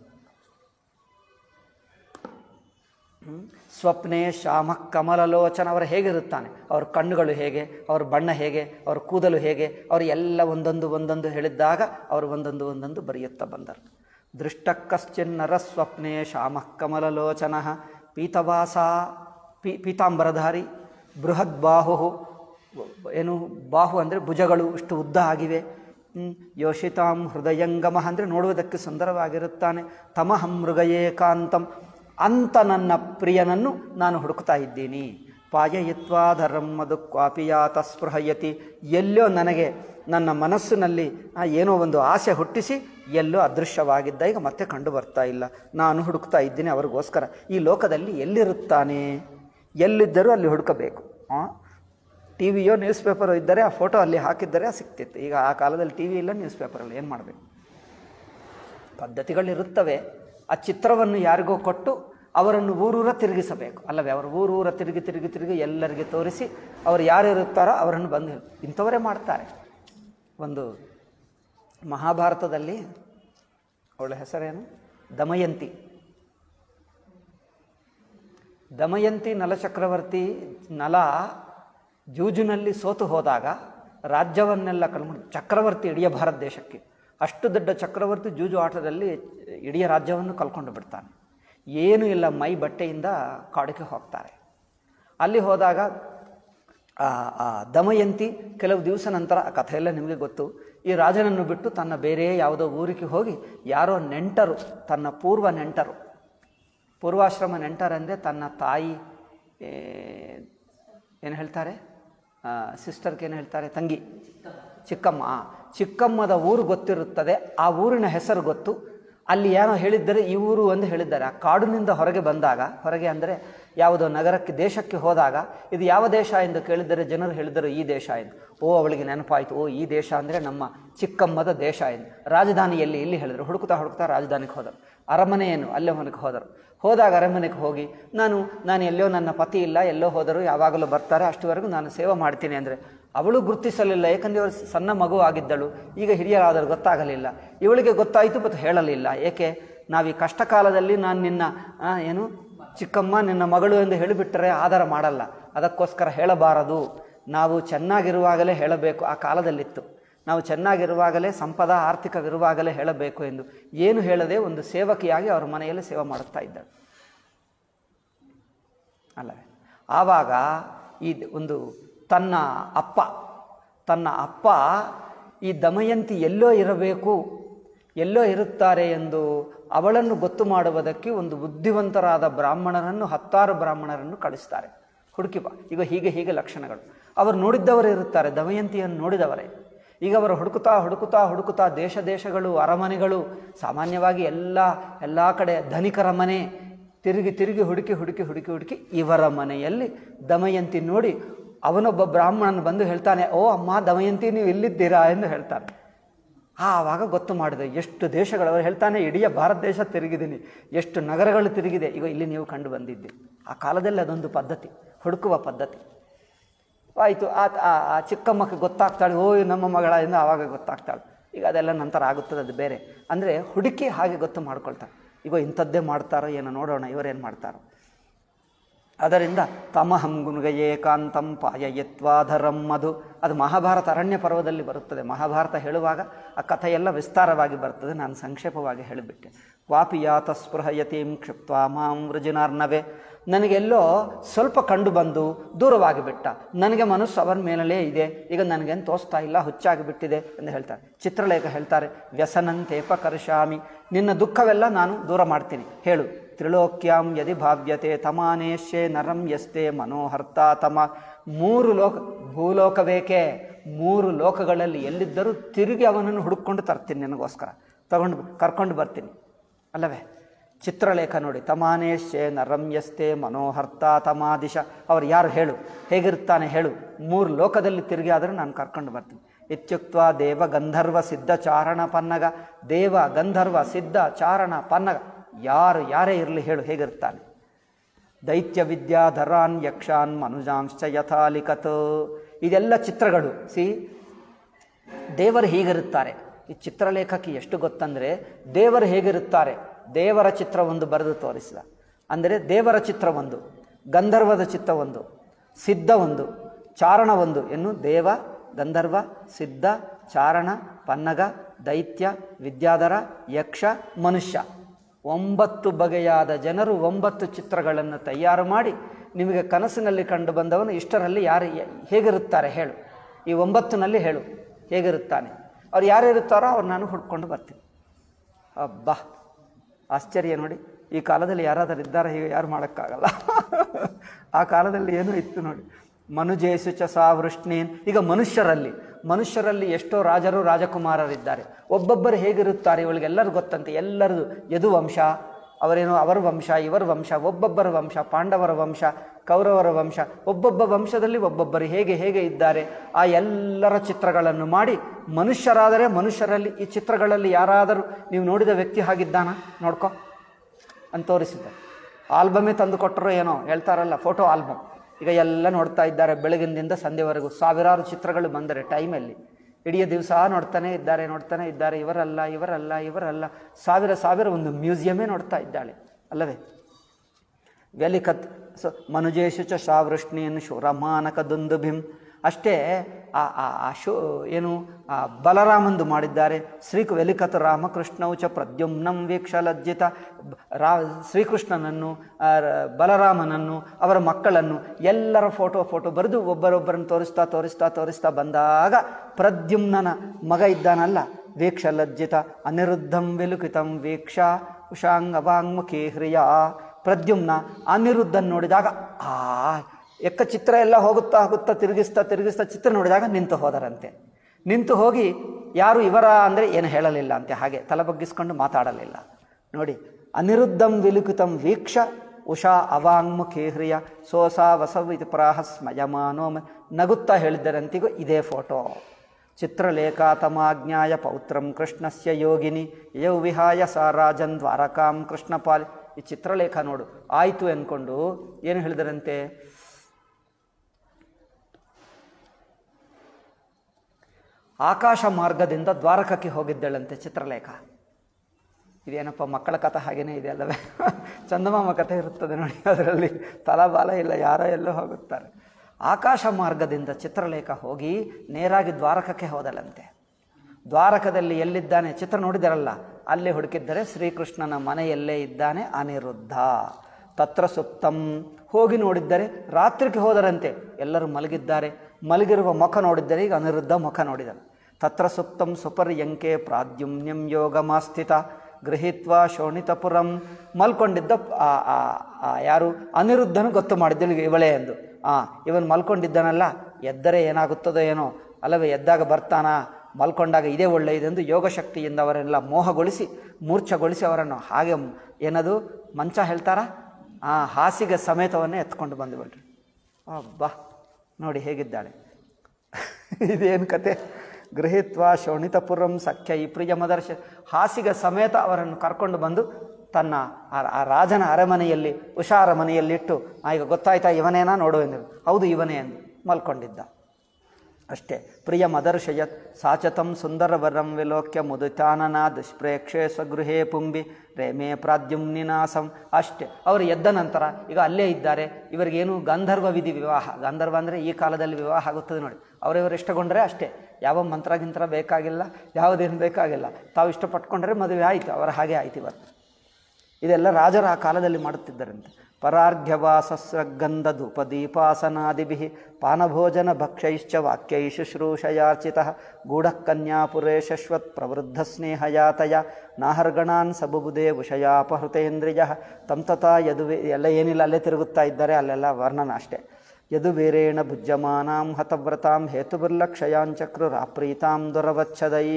ಹ್ಮ್? ಸ್ವಪ್ನೆ ಶ್ಯಾಮ ಕಮಲಲೋಚನ ಅವರು ಹೇಗಿರುತ್ತಾನೆ ಅವ್ರ ಕಣ್ಣುಗಳು ಹೇಗೆ ಅವ್ರ ಬಣ್ಣ ಹೇಗೆ ಅವ್ರ ಕೂದಲು ಹೇಗೆ ಅವರು ಎಲ್ಲ ಒಂದೊಂದು ಒಂದೊಂದು ಹೇಳಿದ್ದಾಗ ಅವರು ಒಂದೊಂದು ಒಂದೊಂದು ಬರೆಯುತ್ತಾ ಬಂದರು ದೃಷ್ಟ ಕಶ್ಚಿನ್ನರ ಸ್ವಪ್ನೆ ಶ್ಯಾಮ ಕಮಲಲೋಚನ ಪೀತವಾಸ ಪೀ ಪೀತಾಂಬರಧಾರಿ ಬೃಹದ್ ಬಾಹು ಏನು ಬಾಹು ಅಂದರೆ ಭುಜಗಳು ಇಷ್ಟು ಉದ್ದ ಆಗಿವೆ ಹ್ಮ್. ಯೋಷಿತಾಂ ಹೃದಯಂಗಮ ಅಂದರೆ ನೋಡುವುದಕ್ಕೆ ಸುಂದರವಾಗಿರುತ್ತಾನೆ ತಮಹಂ ಮೃಗಯೇಕಾಂತಂ ಅಂತ ನನ್ನ ಪ್ರಿಯನನ್ನು ನಾನು ಹುಡುಕ್ತಾ ಇದ್ದೀನಿ ಪಾಯಯಿತ್ವಾ ಧರ್ಮ ಮಧು ಕ್ವಾಪಿಯಾತ ಸ್ಪೃಹಯತಿ ಎಲ್ಲೋ ನನಗೆ ನನ್ನ ಮನಸ್ಸಿನಲ್ಲಿ ಆ, ಏನೋ ಒಂದು ಆಸೆ ಹುಟ್ಟಿಸಿ ಎಲ್ಲೋ ಅದೃಶ್ಯವಾಗಿದ್ದ ಈಗ ಮತ್ತೆ ಕಂಡು ಬರ್ತಾ ಇಲ್ಲ ನಾನು ಹುಡುಕ್ತಾ ಇದ್ದೀನಿ ಅವ್ರಿಗೋಸ್ಕರ ಈ ಲೋಕದಲ್ಲಿ ಎಲ್ಲಿರುತ್ತಾನೆ ಎಲ್ಲಿದ್ದರೂ ಅಲ್ಲಿ ಹುಡುಕಬೇಕು ಟಿ ವಿಯೋ ನ್ಯೂಸ್ ಪೇಪರೋ ಇದ್ದರೆ ಆ ಫೋಟೋ ಅಲ್ಲಿ ಹಾಕಿದ್ದರೆ ಸಿಗ್ತಿತ್ತು ಈಗ ಆ ಕಾಲದಲ್ಲಿ ಟಿ ವಿ ಇಲ್ಲ ನ್ಯೂಸ್ ಪೇಪರಲ್ಲಿ ಏನು ಮಾಡಬೇಕು ಪದ್ಧತಿಗಳಿರುತ್ತವೆ ಆ ಚಿತ್ರವನ್ನು ಯಾರಿಗೋ ಕೊಟ್ಟು ಅವರನ್ನು ಊರೂರ ತಿರುಗಿಸಬೇಕು ಅಲ್ಲವೇ ಅವರು ಊರೂರ ತಿರುಗಿ ತಿರುಗಿ ತಿರುಗಿ ಎಲ್ಲರಿಗೆ ತೋರಿಸಿ ಅವರು ಯಾರಿರುತ್ತಾರೋ ಅವರನ್ನು ಬಂದು ಹೇಳಿ ಇಂಥವರೇ ಮಾಡ್ತಾರೆ ಒಂದು ಮಹಾಭಾರತದಲ್ಲಿ ಅವಳ ಹೆಸರೇನು ದಮಯಂತಿ ದಮಯಂತಿ ನಲಚಕ್ರವರ್ತಿ ನಲ ಜೂಜಿನಲ್ಲಿ ಸೋತು ಹೋದಾಗ ರಾಜ್ಯವನ್ನೆಲ್ಲ ಕಳ್ಕೊಂಡು ಚಕ್ರವರ್ತಿ ಇಡೀ ಭಾರತ ದೇಶಕ್ಕೆ ಅಷ್ಟು ದೊಡ್ಡ ಚಕ್ರವರ್ತಿ ಜೂಜು ಆಟದಲ್ಲಿ ಇಡೀ ರಾಜ್ಯವನ್ನು ಕಳ್ಕೊಂಡು ಬಿಡ್ತಾನೆ ಏನೂ ಇಲ್ಲ ಮೈ ಬಟ್ಟೆಯಿಂದ ಕಾಡಿಗೆ ಹೋಗ್ತಾರೆ ಅಲ್ಲಿ ಹೋದಾಗ ಆ ಆ ದಮಯಂತಿ ಕೆಲವು ದಿವಸ ನಂತರ ಆ ಕಥೆಯೆಲ್ಲ ನಿಮಗೆ ಗೊತ್ತು ಈ ರಾಜನನ್ನು ಬಿಟ್ಟು ತನ್ನ ಬೇರೆ ಯಾವುದೋ ಊರಿಗೆ ಹೋಗಿ ಯಾರೋ ನೆಂಟರು ತನ್ನ ಪೂರ್ವ ನೆಂಟರು ಪೂರ್ವಾಶ್ರಮ ನೆಂಟರಂದರೆ ತನ್ನ ತಾಯಿ ಏನು ಹೇಳ್ತಾರೆ ಸಿಸ್ಟರ್ಗೆ ಏನು ಹೇಳ್ತಾರೆ ತಂಗಿ ಚಿಕ್ಕಮ್ಮ ಆ, ಚಿಕ್ಕಮ್ಮದ ಊರು ಗೊತ್ತಿರುತ್ತದೆ ಆ ಊರಿನ ಹೆಸರು ಗೊತ್ತು ಅಲ್ಲಿ ಏನೋ ಹೇಳಿದ್ದರೆ ಈ ಊರು ಎಂದು ಹೇಳಿದ್ದಾರೆ ಆ ಕಾಡಿನಿಂದ ಹೊರಗೆ ಬಂದಾಗ ಹೊರಗೆ ಅಂದರೆ ಯಾವುದೋ ನಗರಕ್ಕೆ ದೇಶಕ್ಕೆ ಹೋದಾಗ ಇದು ಯಾವ ದೇಶ ಎಂದು ಕೇಳಿದರೆ ಜನರು ಹೇಳಿದರು ಈ ದೇಶ ಎಂದು ಓ ಅವಳಿಗೆ ನೆನಪಾಯಿತು ಓ ಈ ದೇಶ ಅಂದರೆ ನಮ್ಮ ಚಿಕ್ಕಮ್ಮದ ದೇಶ ಎಂದು ರಾಜಧಾನಿಯಲ್ಲಿ ಇಲ್ಲಿ ಹೇಳಿದರು ಹುಡುಕ್ತಾ ಹುಡುಕ್ತಾ ರಾಜಧಾನಿಗೆ ಹೋದರು ಅರಮನೆಯನ್ನು ಅಲ್ಲೇ ಮನೆಗೆ ಹೋದರು ಹೋದಾಗ ಅರಮನೆಗೆ ಹೋಗಿ ನಾನು ನಾನು ಎಲ್ಲೋ ನನ್ನ ಪತಿ ಇಲ್ಲ ಎಲ್ಲೋ ಹೋದರು ಯಾವಾಗಲೂ ಬರ್ತಾರೆ ಅಷ್ಟುವರೆಗೂ ನಾನು ಸೇವೆ ಮಾಡ್ತೀನಿ ಅಂದರೆ ಅವಳು ಗುರುತಿಸಲಿಲ್ಲ ಯಾಕಂದರೆ ಇವಳು ಸಣ್ಣ ಮಗು ಆಗಿದ್ದಳು ಈಗ ಹಿರಿಯರಾದರೂ ಗೊತ್ತಾಗಲಿಲ್ಲ ಇವಳಿಗೆ ಗೊತ್ತಾಯಿತು ಮತ್ತು ಹೇಳಲಿಲ್ಲ ಏಕೆ ನಾವು ಈ ಕಷ್ಟ ಕಾಲದಲ್ಲಿ ನಾನು ನಿನ್ನ ಆ, ಏನು ಚಿಕ್ಕಮ್ಮ ನಿನ್ನ ಮಗಳು ಎಂದು ಹೇಳಿಬಿಟ್ಟರೆ ಆಧಾರ ಮಾಡಲ್ಲ ಅದಕ್ಕೋಸ್ಕರ ಹೇಳಬಾರದು ನಾವು ಚೆನ್ನಾಗಿರುವಾಗಲೇ ಹೇಳಬೇಕು ಆ ಕಾಲದಲ್ಲಿತ್ತು ನಾವು ಚೆನ್ನಾಗಿರುವಾಗಲೇ ಸಂಪದ ಆರ್ಥಿಕವಿರುವಾಗಲೇ ಹೇಳಬೇಕು ಎಂದು ಏನು ಹೇಳದೆ ಒಂದು ಸೇವಕಿಯಾಗಿ ಅವರ ಮನೆಯಲ್ಲಿ ಸೇವೆ ಮಾಡುತ್ತಾ ಇದ್ದಳು ಅಲ್ಲವೇ ಆವಾಗ ಈ ಒಂದು ತನ್ನ ಅಪ್ಪ ತನ್ನ ಅಪ್ಪ ಈ ದಮಯಂತಿ ಎಲ್ಲೋ ಇರಬೇಕು ಎಲ್ಲೋ ಇರುತ್ತಾರೆ ಎಂದು ಅವಳನ್ನು ಗೊತ್ತು ಮಾಡುವುದಕ್ಕೆ ಒಂದು ಬುದ್ಧಿವಂತರಾದ ಬ್ರಾಹ್ಮಣರನ್ನು ಹತ್ತಾರು ಬ್ರಾಹ್ಮಣರನ್ನು ಕಳಿಸ್ತಾರೆ ಹುಡುಕಿ ಬಾ ಈಗ ಹೀಗೆ ಹೀಗೆ ಲಕ್ಷಣಗಳು ಅವರು ನೋಡಿದ್ದವರೇ ಇರುತ್ತಾರೆ ದಮಯಂತಿಯನ್ನು ನೋಡಿದವರೇ ಈಗ ಅವರು ಹುಡುಕುತ್ತಾ ಹುಡುಕುತ್ತಾ ಹುಡುಕುತ್ತಾ ದೇಶ ದೇಶಗಳು ಅರಮನೆಗಳು ಸಾಮಾನ್ಯವಾಗಿ ಎಲ್ಲ ಎಲ್ಲ ಕಡೆ ಧನಿಕರ ಮನೆ ತಿರುಗಿ ತಿರುಗಿ ಹುಡುಕಿ ಹುಡುಕಿ ಹುಡುಕಿ ಹುಡುಕಿ ಇವರ ಮನೆಯಲ್ಲಿ ದಮಯಂತಿ ನೋಡಿ ಅವನೊಬ್ಬ ಬ್ರಾಹ್ಮಣನ ಬಂದು ಹೇಳ್ತಾನೆ ಓ ಅಮ್ಮ ದಮಯಂತಿ ನೀವು ಎಲ್ಲಿದ್ದೀರಾ ಎಂದು ಹೇಳ್ತಾನೆ ಆವಾಗ ಗೊತ್ತು ಮಾಡಿದೆ ಎಷ್ಟು ದೇಶಗಳು ಅವರು ಹೇಳ್ತಾನೆ ಇಡೀ ಭಾರತ ದೇಶ ತಿರುಗಿದ್ದೀನಿ ಎಷ್ಟು ನಗರಗಳು ತಿರುಗಿದೆ ಈಗ ಇಲ್ಲಿ ನೀವು ಕಂಡು ಬಂದಿದ್ದೆ ಆ ಕಾಲದಲ್ಲಿ ಅದೊಂದು ಪದ್ಧತಿ ಹುಡುಕುವ ಪದ್ಧತಿ ಆಯಿತು ಆ ಆ- ಆ ಚಿಕ್ಕಮ್ಮಕ್ಕೆ ಗೊತ್ತಾಗ್ತಾಳೆ ಓ ಇವ್ ನಮ್ಮ ಮಗಳ ಎಂದು ಆವಾಗ ಗೊತ್ತಾಗ್ತಾಳೆ ಈಗ ಅದೆಲ್ಲ ನಂತರ ಆಗುತ್ತದೆ ಅದು ಬೇರೆ ಅಂದರೆ ಹುಡುಕಿ ಹಾಗೆ ಗೊತ್ತು ಮಾಡ್ಕೊಳ್ತಾರೆ ಈಗ ಇಂಥದ್ದೇ ಮಾಡ್ತಾರೋ ಏನೋ ನೋಡೋಣ ಇವರೇನು ಮಾಡ್ತಾರೋ ಅದರಿಂದ ತಮಹಂ ಗುನುಗ ಏಕಾಂತಂ ಪಾಯಯತ್ವಾಧರಂ ಮಧು ಅದು ಮಹಾಭಾರತ ಅರಣ್ಯ ಪರ್ವದಲ್ಲಿ ಬರುತ್ತದೆ ಮಹಾಭಾರತ ಹೇಳುವಾಗ ಆ ಕಥೆಯೆಲ್ಲ ವಿಸ್ತಾರವಾಗಿ ಬರ್ತದೆ ನಾನು ಸಂಕ್ಷೇಪವಾಗಿ ಹೇಳಿಬಿಟ್ಟೆ ವಾಪಿಯಾತ ಸ್ಪೃಹಯತೀಂ ಕ್ಷಿಪ್ತ್ವಾ ಮಾಂ ವೃಜಿನಾರ್ನವೆ ನನಗೆಲ್ಲೋ ಸ್ವಲ್ಪ ಕಂಡು ಬಂದು ದೂರವಾಗಿ ಬಿಟ್ಟ ನನಗೆ ಮನಸ್ಸು ಅವರ ಮೇಲೇ ಇದೆ ಈಗ ನನಗೇನು ತೋರಿಸ್ತಾ ಇಲ್ಲ ಹುಚ್ಚಾಗಿ ಬಿಟ್ಟಿದೆ ಎಂದು ಹೇಳ್ತಾರೆ ಚಿತ್ರಲೇಖ ಹೇಳ್ತಾರೆ ವ್ಯಸನಂತೇಪ ಕರ್ಷಾಮಿ ನಿನ್ನ ದುಃಖವೆಲ್ಲ ನಾನು ದೂರ ಮಾಡ್ತೀನಿ ಹೇಳು ತ್ರಿಲೋಕ್ಯಾಂ ಯದಿ ಭಾವ್ಯತೆ ತಮಾನೇಶ್ಯೆ ನರಂ ಯಸ್ತೆ ಮನೋಹರ್ತ ತಮ ಮೂರು ಲೋಕ ಭೂಲೋಕ ಬೇಕೇ ಮೂರು ಲೋಕಗಳಲ್ಲಿ ಎಲ್ಲಿದ್ದರೂ ತಿರುಗಿ ಅವನನ್ನು ಹುಡುಕೊಂಡು ತರ್ತೀನಿ ನನಗೋಸ್ಕರ ತಗೊಂಡು ಕರ್ಕೊಂಡು ಬರ್ತೀನಿ ಅಲ್ಲವೇ ಚಿತ್ರಲೇಖ ನೋಡಿ ತಮಾನೇಶ್ಯೆ ನರಮ್ಯಸ್ತೆ ಮನೋಹರ್ತ ತಮಾದಿಶ ಅವ್ರು ಯಾರು ಹೇಳು ಹೇಗಿರ್ತಾನೆ ಹೇಳು ಮೂರು ಲೋಕದಲ್ಲಿ ತಿರುಗಿ ಆದರೂ ನಾನು ಕರ್ಕೊಂಡು ಬರ್ತೀನಿ ಇತ್ಯುಕ್ತ ದೇವ ಗಂಧರ್ವ ಸಿದ್ಧ ಚಾರಣ ಪನ್ನಗ ದೇವ ಗಂಧರ್ವ ಸಿದ್ಧ ಚಾರಣ ಪನ್ನಗ ಯಾರು ಯಾರೇ ಇರಲಿ ಹೇಳು ಹೇಗಿರ್ತಾನೆ ದೈತ್ಯ ವಿದ್ಯಾಧರಾನ್ ಯಕ್ಷಾನ್ ಮನುಜಾಂಶ್ಚ ಯಥಾಲಿಖತ್ ಇದೆಲ್ಲ ಚಿತ್ರಗಳು ಸಿ ದೇವರು ಹೀಗಿರುತ್ತಾರೆ ಈ ಚಿತ್ರಲೇಖಕ್ಕೆ ಎಷ್ಟು ಗೊತ್ತಂದರೆ ದೇವರು ಹೇಗಿರುತ್ತಾರೆ ದೇವರ ಚಿತ್ರ ಒಂದು ಬರೆದು ತೋರಿಸಿದ ಅಂದರೆ ದೇವರ ಚಿತ್ರ ಒಂದು ಗಂಧರ್ವದ ಚಿತ್ರ ಒಂದು ಸಿದ್ಧ ಒಂದು ಚಾರಣ ಒಂದು ಎನ್ನು ದೇವ ಗಂಧರ್ವ ಸಿದ್ಧ ಚಾರಣ ಪನ್ನಗ ದೈತ್ಯ ವಿದ್ಯಾಧರ ಯಕ್ಷ ಮನುಷ್ಯ ಒಂಬತ್ತು ಬಗೆಯಾದ ಜನರು ಒಂಬತ್ತು ಚಿತ್ರಗಳನ್ನು ತಯಾರು ಮಾಡಿ ನಿಮಗೆ ಕನಸಿನಲ್ಲಿ ಕಂಡು ಬಂದವನು ಇಷ್ಟರಲ್ಲಿ ಯಾರು ಹೇಗಿರುತ್ತಾರೆ ಹೇಳು ಈ ಒಂಬತ್ತಿನಲ್ಲಿ ಹೇಳು ಹೇಗಿರುತ್ತಾನೆ ಅವ್ರು ಯಾರಿರುತ್ತಾರೋ ಅವ್ರು ನಾನು ಹುಡ್ಕೊಂಡು ಬರ್ತೀನಿ ಅಬ್ಬಾ ಆಶ್ಚರ್ಯ ನೋಡಿ ಈ ಕಾಲದಲ್ಲಿ ಯಾರಾದರೂ ಇದ್ದಾರೆ ಹೀಗೆ ಯಾರು ಮಾಡೋಕ್ಕಾಗಲ್ಲ ಆ ಕಾಲದಲ್ಲಿ ಏನೋ ಇತ್ತು ನೋಡಿ ಮನುಜೇಸು ಚ ಸಾವೃಷ್ಣೇನ್ ಈಗ ಮನುಷ್ಯರಲ್ಲಿ ಮನುಷ್ಯರಲ್ಲಿ ಎಷ್ಟೋ ರಾಜರು ರಾಜಕುಮಾರರಿದ್ದಾರೆ ಒಬ್ಬೊಬ್ಬರು ಹೇಗಿರುತ್ತಾರೆ ಇವಳಿಗೆಲ್ಲರೂ ಗೊತ್ತಂತೆ ಎಲ್ಲರದು ಯದುವಂಶ ಅವರೇನೋ ಅವರ ವಂಶ ಇವರ ವಂಶ ಒಬ್ಬೊಬ್ಬರ ವಂಶ ಪಾಂಡವರ ವಂಶ ಕೌರವರ ವಂಶ ಒಬ್ಬೊಬ್ಬ ವಂಶದಲ್ಲಿ ಒಬ್ಬೊಬ್ಬರು ಹೇಗೆ ಹೇಗೆ ಇದ್ದಾರೆ ಆ ಎಲ್ಲರ ಚಿತ್ರಗಳನ್ನು ಮಾಡಿ ಮನುಷ್ಯರಾದರೆ ಮನುಷ್ಯರಲ್ಲಿ ಈ ಚಿತ್ರಗಳಲ್ಲಿ ಯಾರಾದರೂ ನೀವು ನೋಡಿದ ವ್ಯಕ್ತಿ ಹಾಗಿದ್ದಾನ ನೋಡ್ಕೊ ಅಂತ ತೋರಿಸಿದ್ದ ಆಲ್ಬಮೇ ತಂದು ಕೊಟ್ಟರು ಏನೋ ಹೇಳ್ತಾರಲ್ಲ ಫೋಟೋ ಆಲ್ಬಮ್ ಈಗ ಎಲ್ಲ ನೋಡ್ತಾ ಇದ್ದಾರೆ ಬೆಳಗಿನಿಂದ ಸಂಧ್ಯೆವರೆಗೂ ಸಾವಿರಾರು ಚಿತ್ರಗಳು ಬಂದರೆ ಟೈಮಲ್ಲಿ ಇಡೀ ದಿವಸ ನೋಡ್ತಾನೆ ಇದ್ದಾರೆ ನೋಡ್ತಾನೆ ಇದ್ದಾರೆ ಇವರಲ್ಲ ಇವರಲ್ಲ ಇವರಲ್ಲ ಸಾವಿರ ಸಾವಿರ ಒಂದು ಮ್ಯೂಸಿಯಮೇ ನೋಡ್ತಾ ಇದ್ದಾಳೆ ಅಲ್ಲವೇ ವ್ಯಲಿಕತ್ ಸೊ ಮನುಜೇಶು ಚ ಶಾವೃಷ್ಣಿಯನ್ನು ಶೂರಮಾನಕ ದುಂದುಭಿಂ ಅಷ್ಟೇ ಆ ಆ ಆ ಶೋ ಏನು ಆ ಬಲರಾಮಂದು ಮಾಡಿದ್ದಾರೆ ಶ್ರೀ ವೆಲಿಕತ್ ರಾಮಕೃಷ್ಣವು ಚ ಪ್ರದ್ಯುಮ್ನಂ ವೀಕ್ಷ ಲಜ್ಜಿತ ಬ- ರಾ ಶ್ರೀಕೃಷ್ಣನನ್ನು ಆ, ರ- ಬಲರಾಮನನ್ನು ಅವರ ಮಕ್ಕಳನ್ನು ಎಲ್ಲರ ಫೋಟೋ ಫೋಟೋ ಬರೆದು ಒಬ್ಬರೊಬ್ಬರನ್ನು ತೋರಿಸ್ತಾ ತೋರಿಸ್ತಾ ತೋರಿಸ್ತಾ ಬಂದಾಗ ಪ್ರದ್ಯುಮ್ನನ ಮಗ ಇದ್ದಾನಲ್ಲ ವೀಕ್ಷ ಲಜ್ಜಿತ ಅನಿರುದ್ಧಂ ವಿಲುಕಿತಂ ವೀಕ್ಷ ಉಷಾಂಗವಾಂಗ್ಮುಖಿ ಹ್ರಿಯ ಪ್ರದ್ಯುಮ್ನ ಅನಿರುದ್ಧನ್ ನೋಡಿದಾಗ ಆ ಎಕ್ಕ ಚಿತ್ರ ಎಲ್ಲ ಹೋಗುತ್ತಾ ಹೋಗುತ್ತಾ ತಿರುಗಿಸ್ತಾ ತಿರುಗಿಸ್ತಾ ಚಿತ್ರ ನೋಡಿದಾಗ ನಿಂತು ಹೋದರಂತೆ ನಿಂತು ಹೋಗಿ ಯಾರು ಇವರ ಅಂದರೆ ಏನು ಹೇಳಲಿಲ್ಲ ಅಂತೆ ಹಾಗೆ ತಲೆ ಬಗ್ಗಿಸ್ಕೊಂಡು ಮಾತಾಡಲಿಲ್ಲ ನೋಡಿ ಅನಿರುದ್ಧಂ ವಿಲುಕಿತಂ ವೀಕ್ಷ ಉಷಾ ಅವಾಂಗ್ಮುಖಿ ಹ್ರಿಯ ಸೋಸಾ ವಸವಿತಿ ಪ್ರಾಹ ಸ್ಮಯಮಾನೋ ಮ- ನಗುತ್ತಾ ಹೇಳಿದ್ದರಂತಿಗೂ ಇದೇ ಫೋಟೋ ಚಿತ್ರಲೇಖಾತಮಾಜ್ಞಾಯ ಪೌತ್ರಂ ಕೃಷ್ಣಸ್ಯ ಯೋಗಿನಿ ಯೌ ವಿಹಾಯ ಸಾ ರಾಜನ್ ದ್ವಾರಕಾಂ ಕೃಷ್ಣಪಾಲ್ ಈ ಚಿತ್ರಲೇಖ ನೋಡು ಆಯಿತು ಅಂದ್ಕೊಂಡು ಏನು ಹೇಳಿದರಂತೆ ಆಕಾಶ ಮಾರ್ಗದಿಂದ ದ್ವಾರಕಕ್ಕೆ ಹೋಗಿದ್ದಳಂತೆ ಚಿತ್ರಲೇಖ ಇದೇನಪ್ಪ ಮಕ್ಕಳ ಕಥೆ ಹಾಗೇನೇ ಇದೆ ಅಲ್ಲವೇ ಚಂದಮಾಮ ಕಥೆ ಇರುತ್ತದೆ ನೋಡಿ ಅದರಲ್ಲಿ ತಲಬಾಲ ಇಲ್ಲ ಯಾರೋ ಎಲ್ಲೋ ಹೋಗುತ್ತಾರೆ ಆಕಾಶ ಮಾರ್ಗದಿಂದ ಚಿತ್ರಲೇಖ ಹೋಗಿ ನೇರಾಗಿ ದ್ವಾರಕಕ್ಕೆ ಹೋದಳಂತೆ ದ್ವಾರಕದಲ್ಲಿ ಎಲ್ಲಿದ್ದಾನೆ ಚಿತ್ರ ನೋಡಿದರಲ್ಲ ಅಲ್ಲಿ ಹುಡುಕಿದ್ದರೆ ಶ್ರೀಕೃಷ್ಣನ ಮನೆಯಲ್ಲೇ ಇದ್ದಾನೆ ಅನಿರುದ್ಧ ತತ್ರ ಸುಪ್ತಂ ಹೋಗಿ ನೋಡಿದ್ದರೆ ರಾತ್ರಿಗೆ ಹೋದರಂತೆ ಎಲ್ಲರೂ ಮಲಗಿದ್ದಾರೆ ಮಲಗಿರುವ ಮುಖ ನೋಡಿದ್ದರೆ ಈಗ ಅನಿರುದ್ಧ ಮುಖ ನೋಡಿದನು ತತ್ರ ಸುಪ್ತಂ ಸುಪರ್ಯಂಕೆ ಪ್ರಾದ್ಯುಮ್ಯಂ ಯೋಗಮಾಸ್ಥಿತ ಗೃಹೀತ್ವ ಶೋಣಿತಪುರಂ ಮಲ್ಕೊಂಡಿದ್ದ ಆ- ಆ- ಆ ಯಾರು ಅನಿರುದ್ಧನು ಗೊತ್ತು ಮಾಡಿದ್ದಳು ಇವಳೇ ಎಂದು ಆ ಇವನು ಮಲ್ಕೊಂಡಿದ್ದನಲ್ಲ ಎದ್ದರೆ ಏನಾಗುತ್ತದೋ ಏನೋ ಅಲ್ಲವೇ ಎದ್ದಾಗ ಬರ್ತಾನಾ ಮಲ್ಕೊಂಡಾಗ ಇದೇ ಒಳ್ಳೆಯದೆಂದು ಯೋಗಶಕ್ತಿಯಿಂದ ಅವರೆಲ್ಲ ಮೋಹಗೊಳಿಸಿ ಮೂರ್ಛಗೊಳಿಸಿ ಅವರನ್ನು ಹಾಗೆ ಏನದು ಮಂಚ ಹೇಳ್ತಾರಾ ಆ ಹಾಸಿಗೆ ಸಮೇತವನ್ನೇ ಎತ್ಕೊಂಡು ಬಂದುಬಿಟ್ರು ಅಬ್ಬಾ ನೋಡಿ ಹೇಗಿದ್ದಾಳೆ ಇದೇನು ಕತೆ ಗೃಹೀತ್ವ ಶೋಣಿತಪುರಂ ಸಖ್ಯ ಈ ಪ್ರಿಯ ಮದರ್ಶ ಹಾಸಿಗೆ ಸಮೇತ ಅವರನ್ನು ಕರ್ಕೊಂಡು ಬಂದು ತನ್ನ ಆ- ಆ ರಾಜನ ಅರಮನೆಯಲ್ಲಿ ಉಷಾ ಅರಮನೆಯಲ್ಲಿಟ್ಟು ಆ, ಈಗ ಗೊತ್ತಾಯ್ತಾ ಇವನೇನಾ ನೋಡು ಎಂದರು ಹೌದು ಇವನೇ ಎಂದು ಮಲ್ಕೊಂಡಿದ್ದ ಅಷ್ಟೇ ಪ್ರಿಯ ಮದರ್ಶಯತ್ ಸಾಚತಂ ಸುಂದರವರಂ ವಿಲೋಕ್ಯ ಮುದಿತಾನನ ದುಷ್ಪ್ರೇಕ್ಷೆ ಸ್ವಗೃಹೇ ಪುಂಬಿ ರೇಮೇ ಪ್ರಾದ್ಯುಮ್ನಿನಾಸಂ ಅಷ್ಟೇ ಅವರು ಎದ್ದ ನಂತರ ಈಗ ಅಲ್ಲೇ ಇದ್ದಾರೆ ಇವರಿಗೇನು ಗಂಧರ್ವ ವಿಧಿ ವಿವಾಹ ಗಂಧರ್ವ ಅಂದರೆ ಈ ಕಾಲದಲ್ಲಿ ವಿವಾಹ ಆಗುತ್ತದೆ ನೋಡಿ ಅವರಿವರು ಇಷ್ಟಗೊಂಡ್ರೆ ಅಷ್ಟೇ ಯಾವ ಮಂತ್ರ ಗಿಂತ್ರ ಬೇಕಾಗಿಲ್ಲ ಯಾವುದೇನು ಬೇಕಾಗಿಲ್ಲ ತಾವು ಇಷ್ಟಪಟ್ಕೊಂಡ್ರೆ ಮದುವೆ ಆಯಿತು ಅವರ ಹಾಗೆ ಆಯ್ತು ಇವತ್ತು ಇದೆಲ್ಲ ರಾಜರು ಆ ಕಾಲದಲ್ಲಿ ಮಾಡುತ್ತಿದ್ದರಂತೆ ಪರಾರ್ಘ್ಯವಾಸಸ್ರಗಂಧ ಧೂಪದೀಪಾಸನಾದಿಭಿ ಪಾನಭೋಜನ ಭಕ್ಷೈಶ್ಚ ವಾಕ್ಯೈ ಶುಶ್ರೂಷಯಾರ್ಚಿತ ಗೂಢಕನ್ಯಾಪುರೇ ಶಶ್ವತ್ ಪ್ರವೃದ್ಧ ಸ್ನೇಹಯಾತಯ ನಾಹರ್ಗಣಾನ್ ಸಬುಬುದೇ ವಿಷಯಾಪಹೃತೇಂದ್ರಿಯ ತಂ ತಥಾ ಯದುವೆ ಎಲ್ಲ ಏನಿಲ್ಲ ಅಲ್ಲೇ ತಿರುಗುತ್ತಾ ಇದ್ದಾರೆ ಅಲ್ಲೆಲ್ಲ ವರ್ಣನ ಅಷ್ಟೇ ಯದುವೀರೇಣ ಭುಜ್ಯಮಾನಾಂ ಹತವ್ರತಾಂ ಹೇತುಬಿರ್ಲಕ್ಷಯಾಂಚಕ್ರುರಾಪ್ರೀತಾಂ ದುರವಚ್ಛದೈ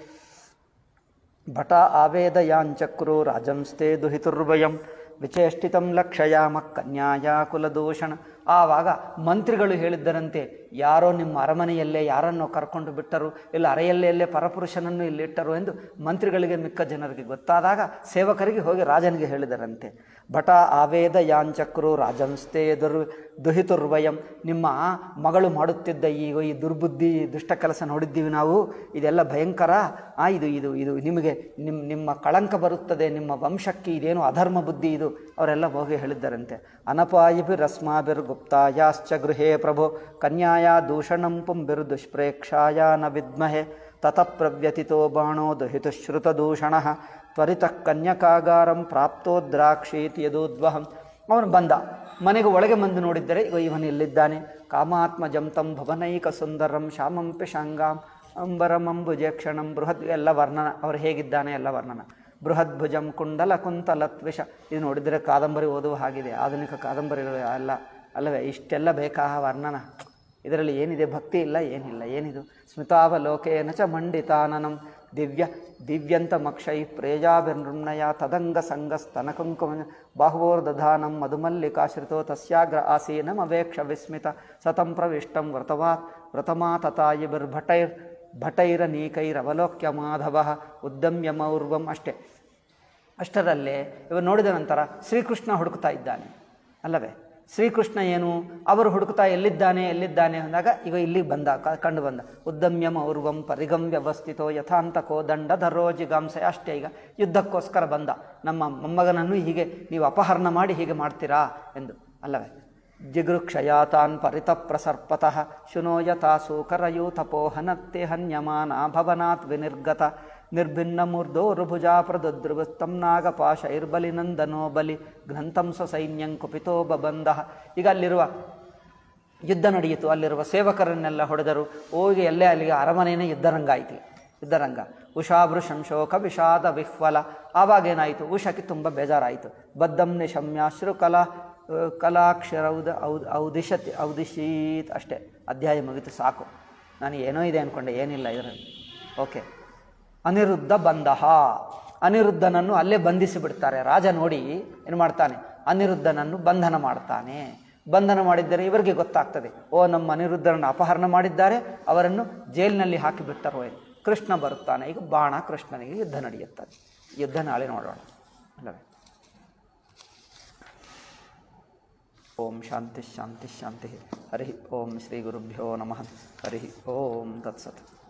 ಭಟ ಆವೇದಯಾಂಚಕ್ರು ರಾಜಂಸ್ತೆ ದುಹಿತುರ್ವಯಂ ವಿಚೇಷ್ಟಿತಂ ಲಕ್ಷಯಾಮ ಕನ್ಯಾಯ ಕುಲದೂಷಣ ಆವಾಗ ಮಂತ್ರಿಗಳು ಹೇಳಿದ್ದರಂತೆ ಯಾರೋ ನಿಮ್ಮ ಅರಮನೆಯಲ್ಲೇ ಯಾರನ್ನೋ ಕರ್ಕೊಂಡು ಬಿಟ್ಟರು ಇಲ್ಲ ಅರೆಯಲ್ಲೇ ಎಲ್ಲೇ ಪರಪುರುಷನನ್ನು ಇಲ್ಲಿಟ್ಟರು ಎಂದು ಮಂತ್ರಿಗಳಿಗೆ ಮಿಕ್ಕ ಜನರಿಗೆ ಗೊತ್ತಾದಾಗ ಸೇವಕರಿಗೆ ಹೋಗಿ ರಾಜನಿಗೆ ಹೇಳಿದರಂತೆ ಭಟ ಆವೇದ ಯಾಂಚಕ್ರು ರಾಜಂಸ್ತೆ ದುರ್ ದುಹಿತುರ್ವಯಂ ನಿಮ್ಮ ಮಗಳು ಮಾಡುತ್ತಿದ್ದ ಈ ಈ ದುರ್ಬುದ್ಧಿ ದುಷ್ಟ ಕೆಲಸ ನೋಡಿದ್ದೀವಿ ನಾವು ಇದೆಲ್ಲ ಭಯಂಕರ ಆ ಇದು ಇದು ಇದು ನಿಮಗೆ ನಿಮ್ಮ ನಿಮ್ಮ ಕಳಂಕ ಬರುತ್ತದೆ ನಿಮ್ಮ ವಂಶಕ್ಕೆ ಇದೇನು ಅಧರ್ಮ ಬುದ್ಧಿ ಇದು ಅವರೆಲ್ಲ ಹೋಗಿ ಹೇಳಿದ್ದರಂತೆ ಅನಪಾಯಿಭಿರಸ್ಮಾಭಿರ್ ಗುಪ್ತಾಯಾಶ್ಚ ಗೃಹೇ ಪ್ರಭೋ ಕನ್ಯಾಯ ದೂಷಣಂ ಪುಂಬಿರ್ ದುಷ್ಪ್ರೇಕ್ಷಾಯ ನ ವಿದ್ಮಹೆ ತತಃ ಪ್ರವ್ಯತಿತೋ ಬಾಣೋ ದುಹಿತುಶ್ರುತದೂಷಣ ತ್ವರಿತ ಕನ್ಯಕಾಗಾರಂ ಪ್ರಾಪ್ತೋದ್ರಾಕ್ಷೀತ್ ಯದೋದ್ವಹಂ ಅವನು ಬಂದ ಮನೆಗೆ ಒಳಗೆ ಬಂದು ನೋಡಿದ್ದರೆ ಇವ ಇವನು ಎಲ್ಲಿದ್ದಾನೆ ಕಾಮಾತ್ಮಜಂ ತಂ ಭವನೈಕ ಸುಂದರಂ ಶ್ಯಾಮಂ ಪಿಶಾಂಗಾಂ ಅಂಬರಂ ಅಂಬುಜೇಕ್ಷಣಂ ಬೃಹದ್ ಎಲ್ಲ ವರ್ಣನ ಅವರು ಹೇಗಿದ್ದಾನೆ ಎಲ್ಲ ವರ್ಣನ ಬೃಹದ್ಭುಜಂ ಕುಂಡಲ ಕುಂತಲ ತ್ವಿಷ ಇದು ನೋಡಿದರೆ ಕಾದಂಬರಿ ಓದುವ ಹಾಗಿದೆ ಆಧುನಿಕ ಕಾದಂಬರಿಗಳು ಎಲ್ಲ ಅಲ್ಲವೇ ಇಷ್ಟೆಲ್ಲ ಬೇಕಾ ವರ್ಣನ ಇದರಲ್ಲಿ ಏನಿದೆ ಭಕ್ತಿ ಇಲ್ಲ ಏನಿಲ್ಲ ಏನಿದು ಸ್ಮಿತಾವಲೋಕೇನ ಚ ಮಂಡಿತಾನನಂ ದಿವ್ಯ ದಿವ್ಯಂತಮಕ್ಷೈ ಪ್ರೇಜಾಭಿನೃಮ್ನಯ ತದಂಗ ಸಂಗಸ್ತನಕುಂಕುಮ ಬಾಹುವೋರ್ದಧಾನಂ ಮಧುಮಲ್ಲಿಕಾಶ್ರಿತೋ ತಸ್ಯಾಗ್ರ ಆಸೀನಮವೇಕ್ಷ ವಿಸ್ಮಿತ ಸತಂ ಪ್ರವಿಷ್ಟಂ ವ್ರತವಾ ವ್ರತಮಾ ತತಾಯಿಬಿರ್ಭಟೈರ್ ಭಟೈರನೀಕೈರವಲೋಕ್ಯ ಮಾಧವ ಉದ್ದಮ್ಯಮೌರ್ವಂ ಅಷ್ಟೇ ಅಷ್ಟರಲ್ಲೇ ಇವರು ನೋಡಿದ ನಂತರ ಶ್ರೀಕೃಷ್ಣ ಹುಡುಕ್ತಾ ಇದ್ದಾನೆ ಅಲ್ಲವೇ ಶ್ರೀಕೃಷ್ಣ ಏನು ಅವರು ಹುಡುಕ್ತಾ ಎಲ್ಲಿದ್ದಾನೆ ಎಲ್ಲಿದ್ದಾನೆ ಅಂದಾಗ ಈಗ ಇಲ್ಲಿ ಬಂದ ಕ- ಕಂಡು ಬಂದ ಉದ್ದಮ್ಯಂ ಔರ್ವಂ ಪರಿಗಂ ವ್ಯವಸ್ಥಿತೋ ಯಥಾಂತಕೋ ದಂಡಧರೋ ಜಿಗಾಂಸೆ ಅಷ್ಟೇ ಈಗ ಯುದ್ಧಕ್ಕೋಸ್ಕರ ಬಂದ ನಮ್ಮ ಮೊಮ್ಮಗನನ್ನು ಹೀಗೆ ನೀವು ಅಪಹರಣ ಮಾಡಿ ಹೀಗೆ ಮಾಡ್ತೀರಾ ಎಂದು ಅಲ್ಲವೇ ಜಿಗೃಕ್ಷಯಾತಾನ್ ಪರಿತಪ್ರಸರ್ಪತಃ ಶುನೋಯತಾ ಸೂಕರಯೂಥಪೋಹನತ್ತೆ ಹನ್ಯಮಾನ ಭವನಾತ್ ವಿನಿರ್ಗತ ನಿರ್ಭಿನ್ನ ಮೂರ್ಧೋರುಭುಜಾ ಪ್ರದದ್ರುವಸ್ತಂ ನಾಗಪಾಶೈರ್ಬಲಿನಂದನೋ ಬಲಿ ಗ್ರಂಥಂ ಸೈನ್ಯಂ ಕುಪಿತೋ ಬಬಂಧ ಈಗ ಅಲ್ಲಿರುವ ಯುದ್ಧ ನಡೆಯಿತು ಅಲ್ಲಿರುವ ಸೇವಕರನ್ನೆಲ್ಲ ಹೊಡೆದರು ಹೋಗಿ ಎಲ್ಲೇ ಅಲ್ಲಿಗೆ ಅರಮನೆಯೇ ಯುದ್ಧರಂಗ ಆಯಿತು ಯುದ್ಧರಂಗ ಉಷಾಭೃ ಸಂಶೋಕ ವಿಷಾದ ವಿಹ್ವಲ ಆವಾಗೇನಾಯಿತು ಉಷಕ್ಕೆ ತುಂಬ ಬೇಜಾರಾಯಿತು ಬದ್ದಂ ನಿಶಮ್ಯಾಶ್ರು ಕಲಾ ಕಲಾಕ್ಷರ ಔದ ಔದ್ ಔದಿಶತ್ ಔದಿಶೀತ್ ಅಷ್ಟೇ ಅಧ್ಯಾಯ ಮುಗಿತು ಸಾಕು ನಾನು ಏನೋ ಇದೆ ಅಂದ್ಕೊಂಡೆ ಏನಿಲ್ಲ ಇದರಲ್ಲಿ ಓಕೆ ಅನಿರುದ್ಧ ಬಂದಹ ಅನಿರುದ್ಧನನ್ನು ಅಲ್ಲೇ ಬಂಧಿಸಿ ಬಿಡ್ತಾರೆ ರಾಜ ನೋಡಿ ಏನು ಮಾಡ್ತಾನೆ ಅನಿರುದ್ಧನನ್ನು ಬಂಧನ ಮಾಡ್ತಾನೆ ಬಂಧನ ಮಾಡಿದ್ದರೆ ಇವರಿಗೆ ಗೊತ್ತಾಗ್ತದೆ ಓ ನಮ್ಮ ಅನಿರುದ್ಧನನ್ನು ಅಪಹರಣ ಮಾಡಿದ್ದಾರೆ ಅವರನ್ನು ಜೈಲಿನಲ್ಲಿ ಹಾಕಿಬಿಟ್ಟರು ಎಂದು ಕೃಷ್ಣ ಬರುತ್ತಾನೆ ಈಗ ಬಾಣ ಕೃಷ್ಣನಿಗೆ ಯುದ್ಧ ನಡೆಯುತ್ತದೆ ಯುದ್ಧ ನಾಳೆ ನೋಡೋಣ ಅಲ್ಲವೇ ಓಂ ಶಾಂತಿ ಶಾಂತಿ ಶಾಂತಿ ಹರಿ ಓಂ ಶ್ರೀ ಗುರುಭ್ಯೋ ನಮಃ ಹರಿ ಓಂ ತತ್ಸತ್